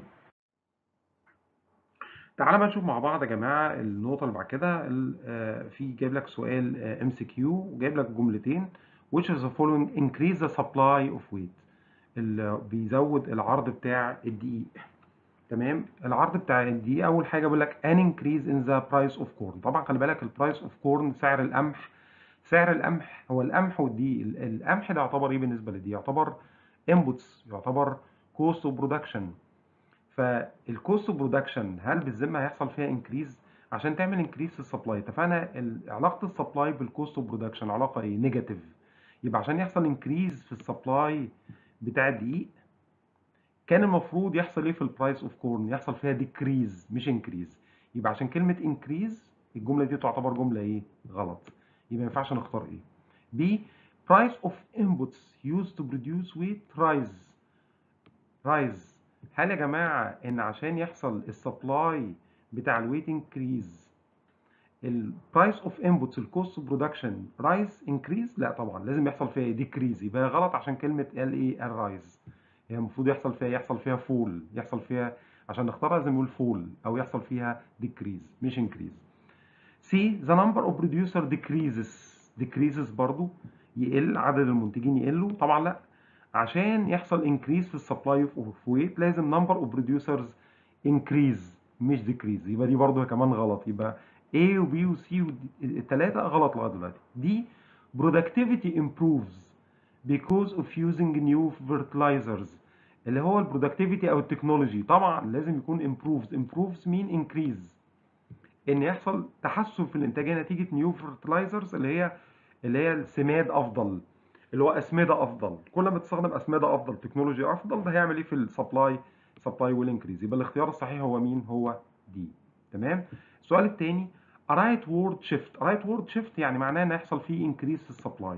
تعالى بقى نشوف مع بعض يا جماعه النقطه اللي بعد كده في جايب لك سؤال ام سي كيو وجايب لك جملتين which is the following increase the supply of wheat اللي بيزود العرض بتاع الدقيق تمام العرض بتاع الدقيق اول حاجه بيقول لك an increase in the price of corn طبعا خلي بالك البرايس اوف كورن سعر القمح سعر القمح هو القمح والدقيق القمح ده يعتبر ايه بالنسبه للدقيق يعتبر inputs يعتبر cost of production فالكوست اوف برودكشن هل بالذمه هيحصل فيها انكريز عشان تعمل انكريز في السبلاي اتفقنا علاقه السبلاي بالكوست اوف برودكشن علاقه ايه نيجاتيف يبقى عشان يحصل انكريز في السبلاي بتاع الدقيق كان المفروض يحصل ايه في البرايس اوف كورن يحصل فيها ديكريز مش انكريز يبقى عشان كلمه انكريز الجمله دي تعتبر جمله ايه غلط يبقى ما ينفعش نختار ايه B price of inputs used to produce wheat rise rise هل يا جماعه ان عشان يحصل السبلاي بتاع الويت انكريز البرايس اوف انبوتس الكوست اوف برودكشن رايز انكريز لا طبعا لازم يحصل فيها ديكريز يبقى غلط عشان كلمه ال ايه الرايز هي المفروض يحصل فيها يحصل فيها فول يحصل فيها عشان نختارها لازم نقول فول او يحصل فيها ديكريز مش انكريز سي ذا نمبر اوف بروديوسر ديكريزز ديكريزز برضو يقل عدد المنتجين يقلوا طبعا لا عشان يحصل انكريز في السبلاي اوف ويت لازم نمبر اوف بروديوسرز انكريز مش ديكريز يبقى دي برضو كمان غلط يبقى A و B و C الثلاثة غلط لغاية دلوقتي دي productivity improves because of using new fertilizers اللي هو البرودكتيفيتي او التكنولوجي طبعا لازم يكون improves improves mean increase ان يحصل تحسن في الانتاجيه نتيجه نيو fertilizers اللي هي اللي هي السماد افضل اللي هو اسمده افضل كل ما تستخدم اسمده افضل تكنولوجي افضل ده هيعمل ايه في السبلاي سبلاي ويل انكريز يبقى الاختيار الصحيح هو مين هو دي تمام السؤال الثاني رايت وورد شيفت رايت وورد شيفت يعني معناه ان يحصل فيه انكريز في السبلاي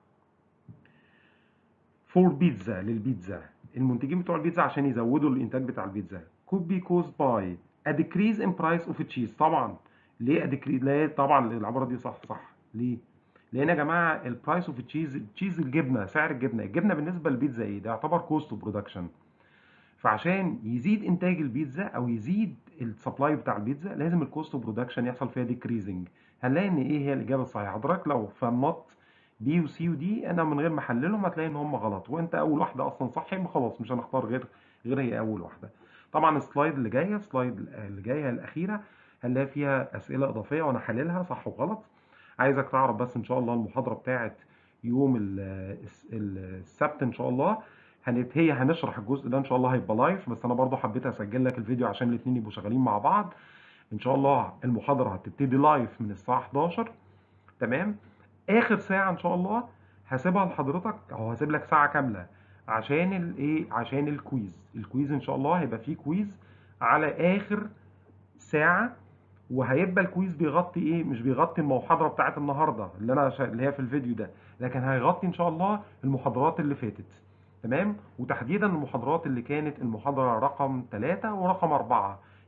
فور بيتزا للبيتزا المنتجين بتوع البيتزا عشان يزودوا الانتاج بتاع البيتزا could be caused by a decrease in price of cheese طبعا ليه a decrease ليه طبعا العباره دي صح صح ليه لان يا جماعه البرايس اوف تشيز تشيز الجبنه سعر الجبنه الجبنه بالنسبه للبيتزا ايه ده يعتبر كوست اوف برودكشن فعشان يزيد انتاج البيتزا او يزيد السبلاي بتاع البيتزا لازم الكوست اوف برودكشن يحصل فيها ديكريزنج هنلاقي ان ايه هي الاجابه الصحيحه حضرتك لو فنطت بي وسي ودي انا من غير ما احللهم هتلاقي ان هم غلط وانت اول واحده اصلا صح يبقى خلاص مش هنختار غير غير هي اول واحده طبعا السلايد اللي جايه السلايد اللي جايه الاخيره هنلاقي فيها اسئله اضافيه وانا حللها صح وغلط عايزك تعرف بس ان شاء الله المحاضره بتاعت يوم السبت ان شاء الله هنت هي هنشرح الجزء ده ان شاء الله هيبقى لايف بس انا برضو حبيت اسجل لك الفيديو عشان الاثنين يبقوا شغالين مع بعض ان شاء الله المحاضره هتبتدي لايف من الساعه 11 تمام اخر ساعه ان شاء الله هسيبها لحضرتك او هسيب لك ساعه كامله عشان الايه عشان الكويز الكويز ان شاء الله هيبقى فيه كويز على اخر ساعه وهيبقى الكويز بيغطي ايه مش بيغطي المحاضره بتاعت النهارده اللي انا شا... اللي هي في الفيديو ده لكن هيغطي ان شاء الله المحاضرات اللي فاتت تمام وتحديدا المحاضرات اللي كانت المحاضره رقم 3 ورقم 4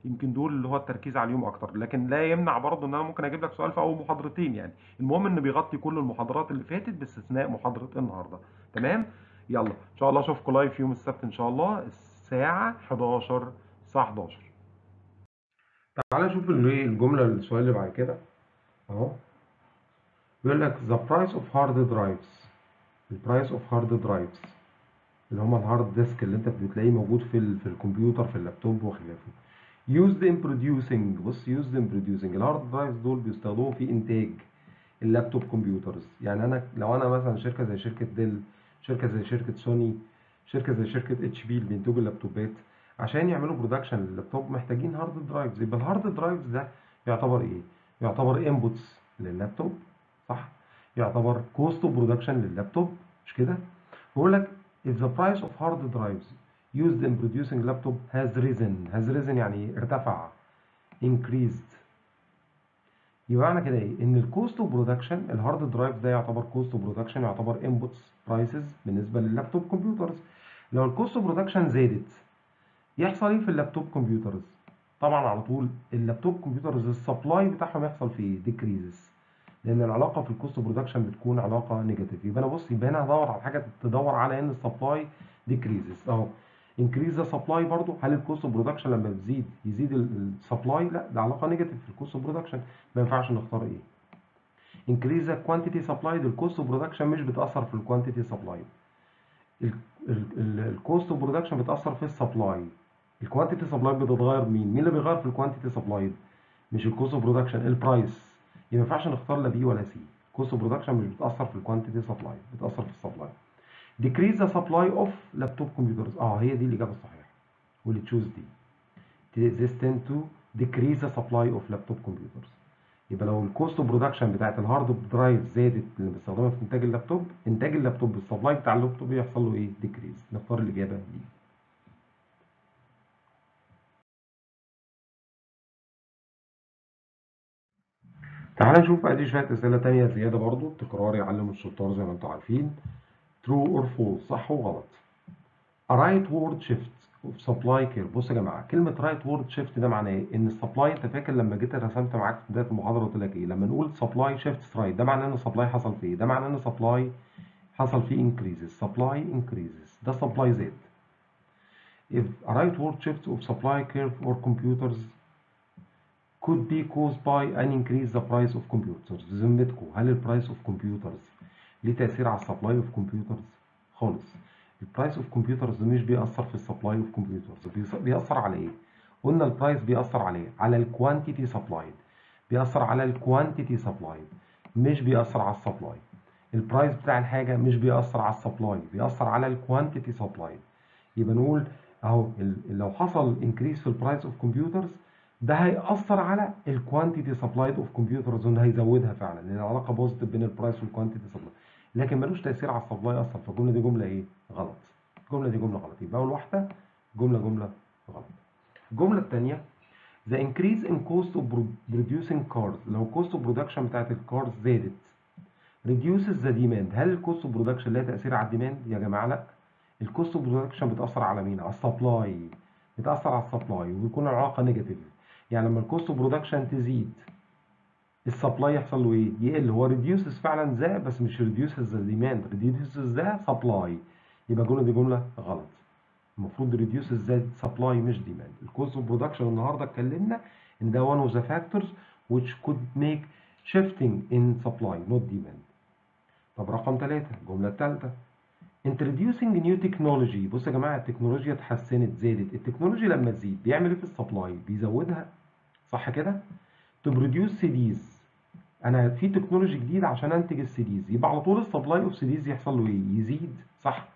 يمكن دول اللي هو التركيز عليهم اكتر لكن لا يمنع برضه ان انا ممكن اجيب لك سؤال في اول محاضرتين يعني المهم ان بيغطي كل المحاضرات اللي فاتت باستثناء محاضره النهارده تمام يلا ان شاء الله اشوفكم لايف يوم السبت ان شاء الله الساعه 11 الساعه 11 تعالى نشوف الايه الجمله السؤال اللي بعد كده اهو بيقول لك the price of hard drives البرايس اوف هارد درايفز اللي هما الهارد ديسك اللي انت بتلاقيه موجود في ال في الكمبيوتر في اللابتوب وخلافه used in producing بص used in producing الهارد درايفز دول بيستخدموا في انتاج اللابتوب كمبيوترز يعني انا لو انا مثلا شركه زي شركه ديل شركه زي شركه سوني شركه زي شركه اتش بي اللي بينتجوا اللابتوبات عشان يعملوا برودكشن لللابتوب محتاجين هارد درايفز يبقى الهارد درايفز ده يعتبر ايه يعتبر انبوتس لللابتوب صح يعتبر كوست اوف برودكشن لللابتوب مش كده بيقول لك if the price of hard drives used in producing laptop has risen has risen يعني ارتفع increased يبقى معنى كده ايه ان الكوست اوف برودكشن الهارد درايف ده يعتبر كوست اوف برودكشن يعتبر انبوتس برايسز بالنسبه لللابتوب كمبيوترز لو الكوست اوف برودكشن زادت يحصل ايه في اللابتوب كمبيوترز طبعا على طول اللابتوب كمبيوترز السبلاي بتاعهم يحصل فيه ديكريزز لان العلاقه في الكوست برودكشن بتكون علاقه نيجاتيف يبقى انا بص يبقى انا هدور على حاجه تدور على ان السبلاي ديكريزز اهو انكريز ذا سبلاي برضو هل الكوست برودكشن لما بتزيد يزيد السبلاي لا ده علاقه نيجاتيف في الكوست برودكشن ما ينفعش نختار ايه انكريز ذا كوانتيتي سبلاي الكوست برودكشن مش بتاثر في الكوانتيتي سبلاي الكوست برودكشن بتاثر في السبلاي الكوانتيتي سبلاي بتتغير مين مين اللي بيغير في الكوانتيتي سبلاي مش الكوست برودكشن البرايس يبقى ما ينفعش نختار لا بي ولا سي كوست برودكشن مش بتاثر في الكوانتيتي سبلاي بتاثر في السبلاي decrease the supply of laptop computers اه هي دي الاجابه الصحيحه واللي تشوز دي this tend to decrease the supply of laptop computers يبقى لو الكوست برودكشن بتاعت الهارد درايف زادت اللي بنستخدمها في انتاج اللابتوب انتاج اللابتوب السبلاي بتاع اللابتوب يحصل له ايه ديكريز نختار الاجابه دي تعال نشوف ادي شويه اسئله تانية زياده برضو التكرار يعلم الشطار زي ما انتم عارفين true or false صح وغلط a right word shift of supply care بص يا جماعه كلمه right word shift ده معناه ايه ان السبلاي انت فاكر لما جيت رسمت معاك في بدايه المحاضره قلت لك ايه لما نقول supply shifts right ده معناه ان السبلاي حصل فيه ده معناه ان السبلاي حصل فيه increases supply increases ده supply زاد if a right word shift of supply curve or computers could be caused by an increase the price of computers ذمتكم هل البرايس اوف كمبيوترز ليه تأثير على السبلاي اوف كمبيوترز خالص البرايس اوف كمبيوترز مش بيأثر في السبلاي اوف كمبيوترز بيأثر على ايه قلنا البرايس بيأثر على ايه على الكوانتيتي سبلايد بيأثر على الكوانتيتي سبلايد مش بيأثر على السبلاي البرايس بتاع الحاجه مش بيأثر على السبلاي بيأثر على الكوانتيتي سبلايد يبقى نقول اهو لو حصل انكريس في البرايس اوف كمبيوترز ده هيأثر على الكوانتيتي سبلايد اوف كمبيوترز وان هيزودها فعلا لان العلاقه بوزيتيف بين البرايس والكوانتيتي سبلاي لكن ملوش تأثير على السبلاي اصلا فالجمله دي جمله ايه غلط الجمله دي جمله غلط يبقى اول واحده جمله جمله غلط الجمله الثانيه the increase in cost of producing cars لو cost of production بتاعت الكارز زادت reduces the demand هل الكوست اوف برودكشن لها تأثير على الديماند يا جماعه لا الكوست اوف برودكشن بتأثر على مين على السبلاي بتأثر على السبلاي وبيكون العلاقه نيجاتيف يعني لما الكوست اوف برودكشن تزيد السبلاي يحصل له ايه؟ يقل هو ريديوسز فعلا ذا بس مش ريديوسز ذا ديماند ريديوسز ذا سبلاي يبقى الجمله دي جمله غلط المفروض ريديوسز ذا سبلاي مش ديماند الكوست اوف برودكشن النهارده اتكلمنا ان ده one of the factors which could make shifting in supply not demand طب رقم ثلاثة الجملة الثالثة introducing new technology بص يا جماعة التكنولوجيا اتحسنت زادت التكنولوجيا لما تزيد بيعمل ايه في السبلاي بيزودها صح كده to produce CDs انا في تكنولوجي جديد عشان انتج السيديز يبقى على طول السبلاي اوف سيديز يحصل له ايه يزيد صح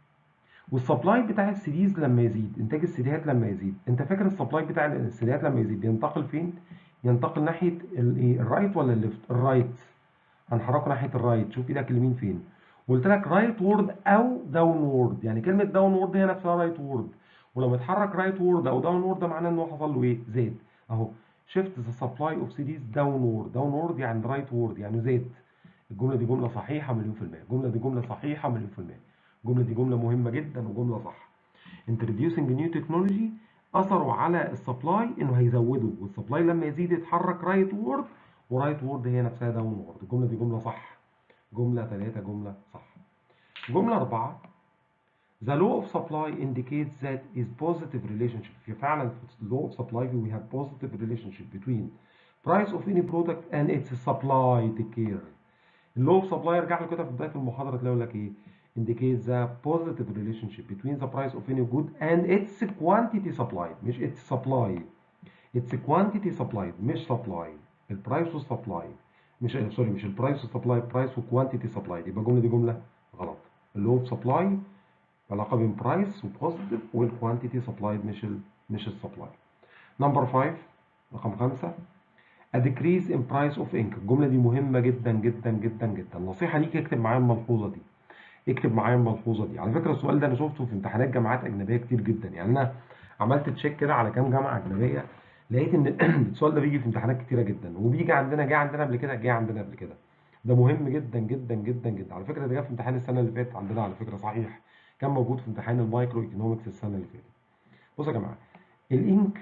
والسبلاي بتاع السيديز لما يزيد انتاج السيديات لما يزيد انت فاكر السبلاي بتاع السيديات لما يزيد ينتقل فين ينتقل ناحيه الايه الرايت ولا الليفت الرايت هنحركه ناحيه الرايت شوف ايدك اليمين فين قلت لك رايت وورد او داون وورد يعني كلمه داون وورد هي نفسها رايت وورد ولما اتحرك رايت وورد او داون وورد ده معناه ان هو حصل له ايه زاد اهو شيفت ذا سبلاي اوف سيديز داون وورد داون وورد يعني رايت وورد يعني زاد الجمله دي جمله صحيحه مليون في الميه الجمله دي جمله صحيحه مليون في الميه الجمله دي جمله مهمه جدا وجمله صح introducing new technology اثره على السبلاي انه هيزوده والسبلاي لما يزيد يتحرك رايت وورد ورايت وورد هي نفسها داون وورد الجمله دي جمله صح جمله ثلاثه جمله صح جمله اربعه The law of supply indicates that is positive relationship. في فعلا في law of supply we have positive relationship between price of any product and its supply care. اللو of supply ارجع له كده في بداية المحاضرة تلاقي لك ايه؟ indicates the positive relationship between the price of any good and its quantity supplied مش its supply. Its quantity supplied مش supply. البرايس والسبلاي مش سوري مش البرايس والسبلاي برايس وكوانتيتي سبلايد يبقى الجملة دي جملة غلط. اللو of supply علاقه بين برايس وبوزيتيف والكوانتيتي سبلايد مش ال مش السبلاي. نمبر 5 رقم 5 A decrease in price of ink الجمله دي مهمه جدا جدا جدا جدا نصيحه ليك اكتب معايا الملحوظه دي اكتب معايا الملحوظه دي على فكره السؤال ده انا شفته في امتحانات جامعات اجنبيه كتير جدا يعني انا عملت تشيك كده على كام جامعه اجنبيه لقيت ان السؤال ده بيجي في امتحانات كتيره جدا وبيجي عندنا جه عندنا قبل كده جه عندنا قبل كده ده مهم جدا جدا جدا جدا على فكره ده جه في امتحان السنه اللي فاتت عندنا على فكره صحيح كان موجود في امتحان المايكرو ايكونومكس السنه اللي فاتت بصوا يا جماعه الانك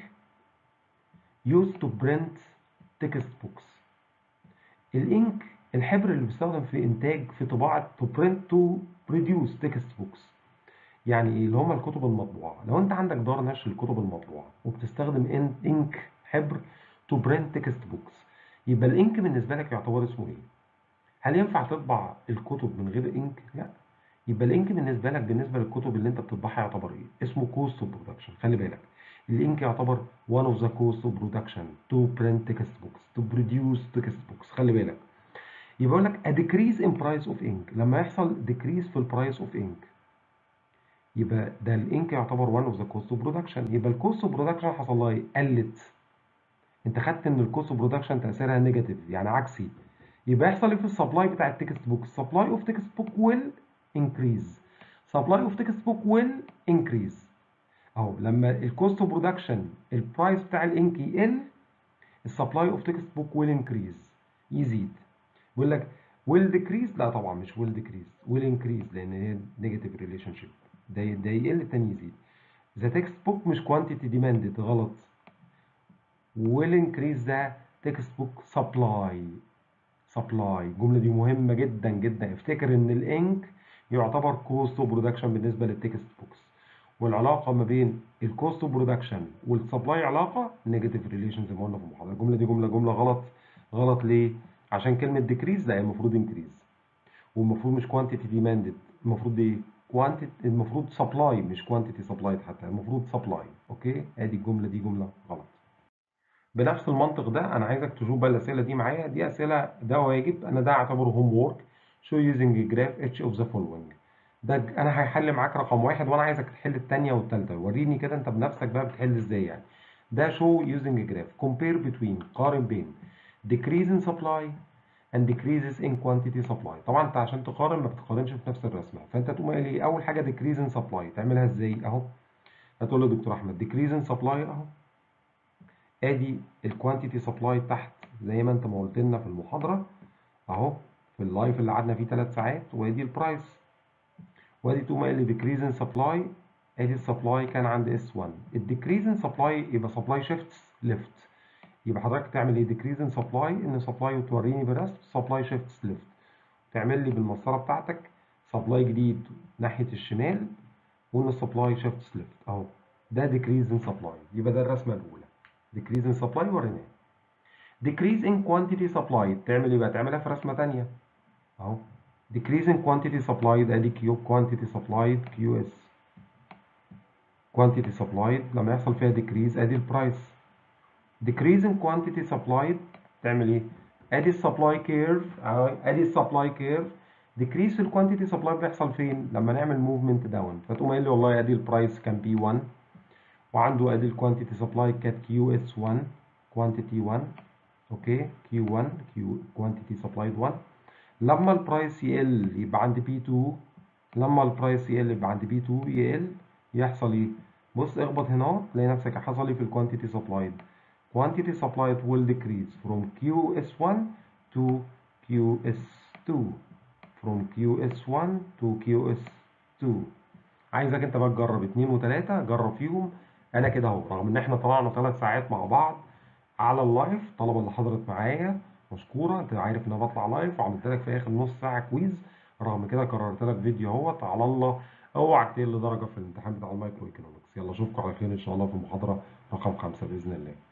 used to print text books الانك الحبر اللي بيستخدم في انتاج في طباعه to print to produce text books يعني ايه اللي هم الكتب المطبوعه لو انت عندك دار نشر الكتب المطبوعه وبتستخدم انك حبر to print text books يبقى الانك بالنسبه لك يعتبر اسمه ايه هل ينفع تطبع الكتب من غير انك لا يبقى الانك بالنسبه لك بالنسبه للكتب اللي انت بتطبعها يعتبر ايه اسمه كوست اوف برودكشن خلي بالك الانك يعتبر one of the cost of production to print text books to produce text books خلي بالك يبقى يقول لك a decrease in price of ink لما يحصل decrease في البرايس اوف ink يبقى ده الانك يعتبر one of the cost of production يبقى الكوست اوف برودكشن حصل لها ايه قلت انت خدت ان الكوست اوف برودكشن تاثيرها نيجاتيف يعني عكسي يبقى يحصل ايه في السبلاي بتاع التكست بوك السبلاي اوف تكست بوك ويل increase supply of textbook will increase اهو لما الكوست اوف برودكشن البرايس بتاع الانك يقل السبلاي اوف تكست بوك will increase يزيد بيقول لك will decrease لا طبعا مش will decrease will increase لان هي نيجاتيف ريليشن شيب ده ده يقل التاني يزيد the textbook مش quantity demanded غلط will increase the textbook supply supply الجمله دي مهمه جدا جدا افتكر ان الانك يعتبر كوست اوف برودكشن بالنسبه للتكست بوكس والعلاقه ما بين الكوست اوف برودكشن والسبلاي علاقه نيجاتيف ريليشن زي ما قلنا في المحاضره الجمله دي جمله جمله غلط غلط ليه عشان كلمه ديكريز لا المفروض انكريز والمفروض مش كوانتيتي ديماندد المفروض ايه كوانتيتي المفروض سبلاي مش كوانتيتي سبلايد حتى المفروض سبلاي اوكي ادي الجمله دي جمله غلط بنفس المنطق ده انا عايزك تشوف بقى الاسئله دي معايا دي اسئله ده واجب انا ده اعتبره هوم وورك show using graph each of the following ده انا هحل معاك رقم واحد وانا عايزك تحل الثانيه والثالثه وريني كده انت بنفسك بقى بتحل ازاي يعني ده show using graph compare between قارن بين decrease in supply and decreases in quantity supply طبعا انت عشان تقارن ما بتقارنش في نفس الرسمه فانت تقوم قايل ايه اول حاجه decrease in supply تعملها ازاي اهو هتقول له دكتور احمد decrease in supply اهو ادي الكوانتيتي سبلاي تحت زي ما انت ما قلت لنا في المحاضره اهو في اللايف اللي قعدنا فيه 3 ساعات وادي البرايس وادي تقوم قايل ديكريز ان سبلاي ادي السبلاي كان عند اس 1 الديكريز ان سبلاي يبقى سبلاي شيفتس ليفت يبقى حضرتك تعمل ايه ديكريز ان سبلاي ان سبلاي وتوريني برسم سبلاي شيفتس ليفت تعمل لي بالمسطره بتاعتك سبلاي جديد ناحيه الشمال وان السبلاي شيفتس ليفت اهو ده ديكريز ان سبلاي يبقى ده الرسمه الاولى decrease in supply وريناه decrease in quantity supplied تعمل ايه بقى تعملها في رسمه ثانيه اهو decrease in quantity supplied ادي Q quantity supplied QS quantity supplied لما يحصل فيها decrease ادي البرايس decrease in quantity supplied تعمل ايه ادي السبلاي كيرف اهو ادي السبلاي كيرف decrease في الكوانتيتي سبلاي بيحصل فين لما نعمل موفمنت داون فتقوم قايل لي والله ادي البرايس كان بي 1 وعنده ادي الكوانتيتي سبلاي كانت كيو اس 1 كوانتيتي 1 اوكي كيو 1 كيو كوانتيتي سبلايد 1 لما البرايس يقل يبقى عند بي 2 لما البرايس يقل يبقى عند بي 2 يقل يحصل ايه بص اخبط هنا تلاقي نفسك حصل ايه في الكوانتيتي سبلايد quantity supplied will decrease from QS1 to QS2 from QS1 to QS2 عايزك انت بقى تجرب اتنين وتلاتة جرب فيهم انا كده اهو رغم ان احنا طلعنا ثلاث ساعات مع بعض على اللايف الطلبه اللي حضرت معايا مشكوره انت عارف ان انا بطلع لايف وعملت لك في اخر نص ساعه كويز رغم كده كررت لك فيديو اهوت على الله اوعى تقل درجه في الامتحان بتاع المايكرو ايكونومكس يلا اشوفكم على خير ان شاء الله في المحاضره رقم خمسة باذن الله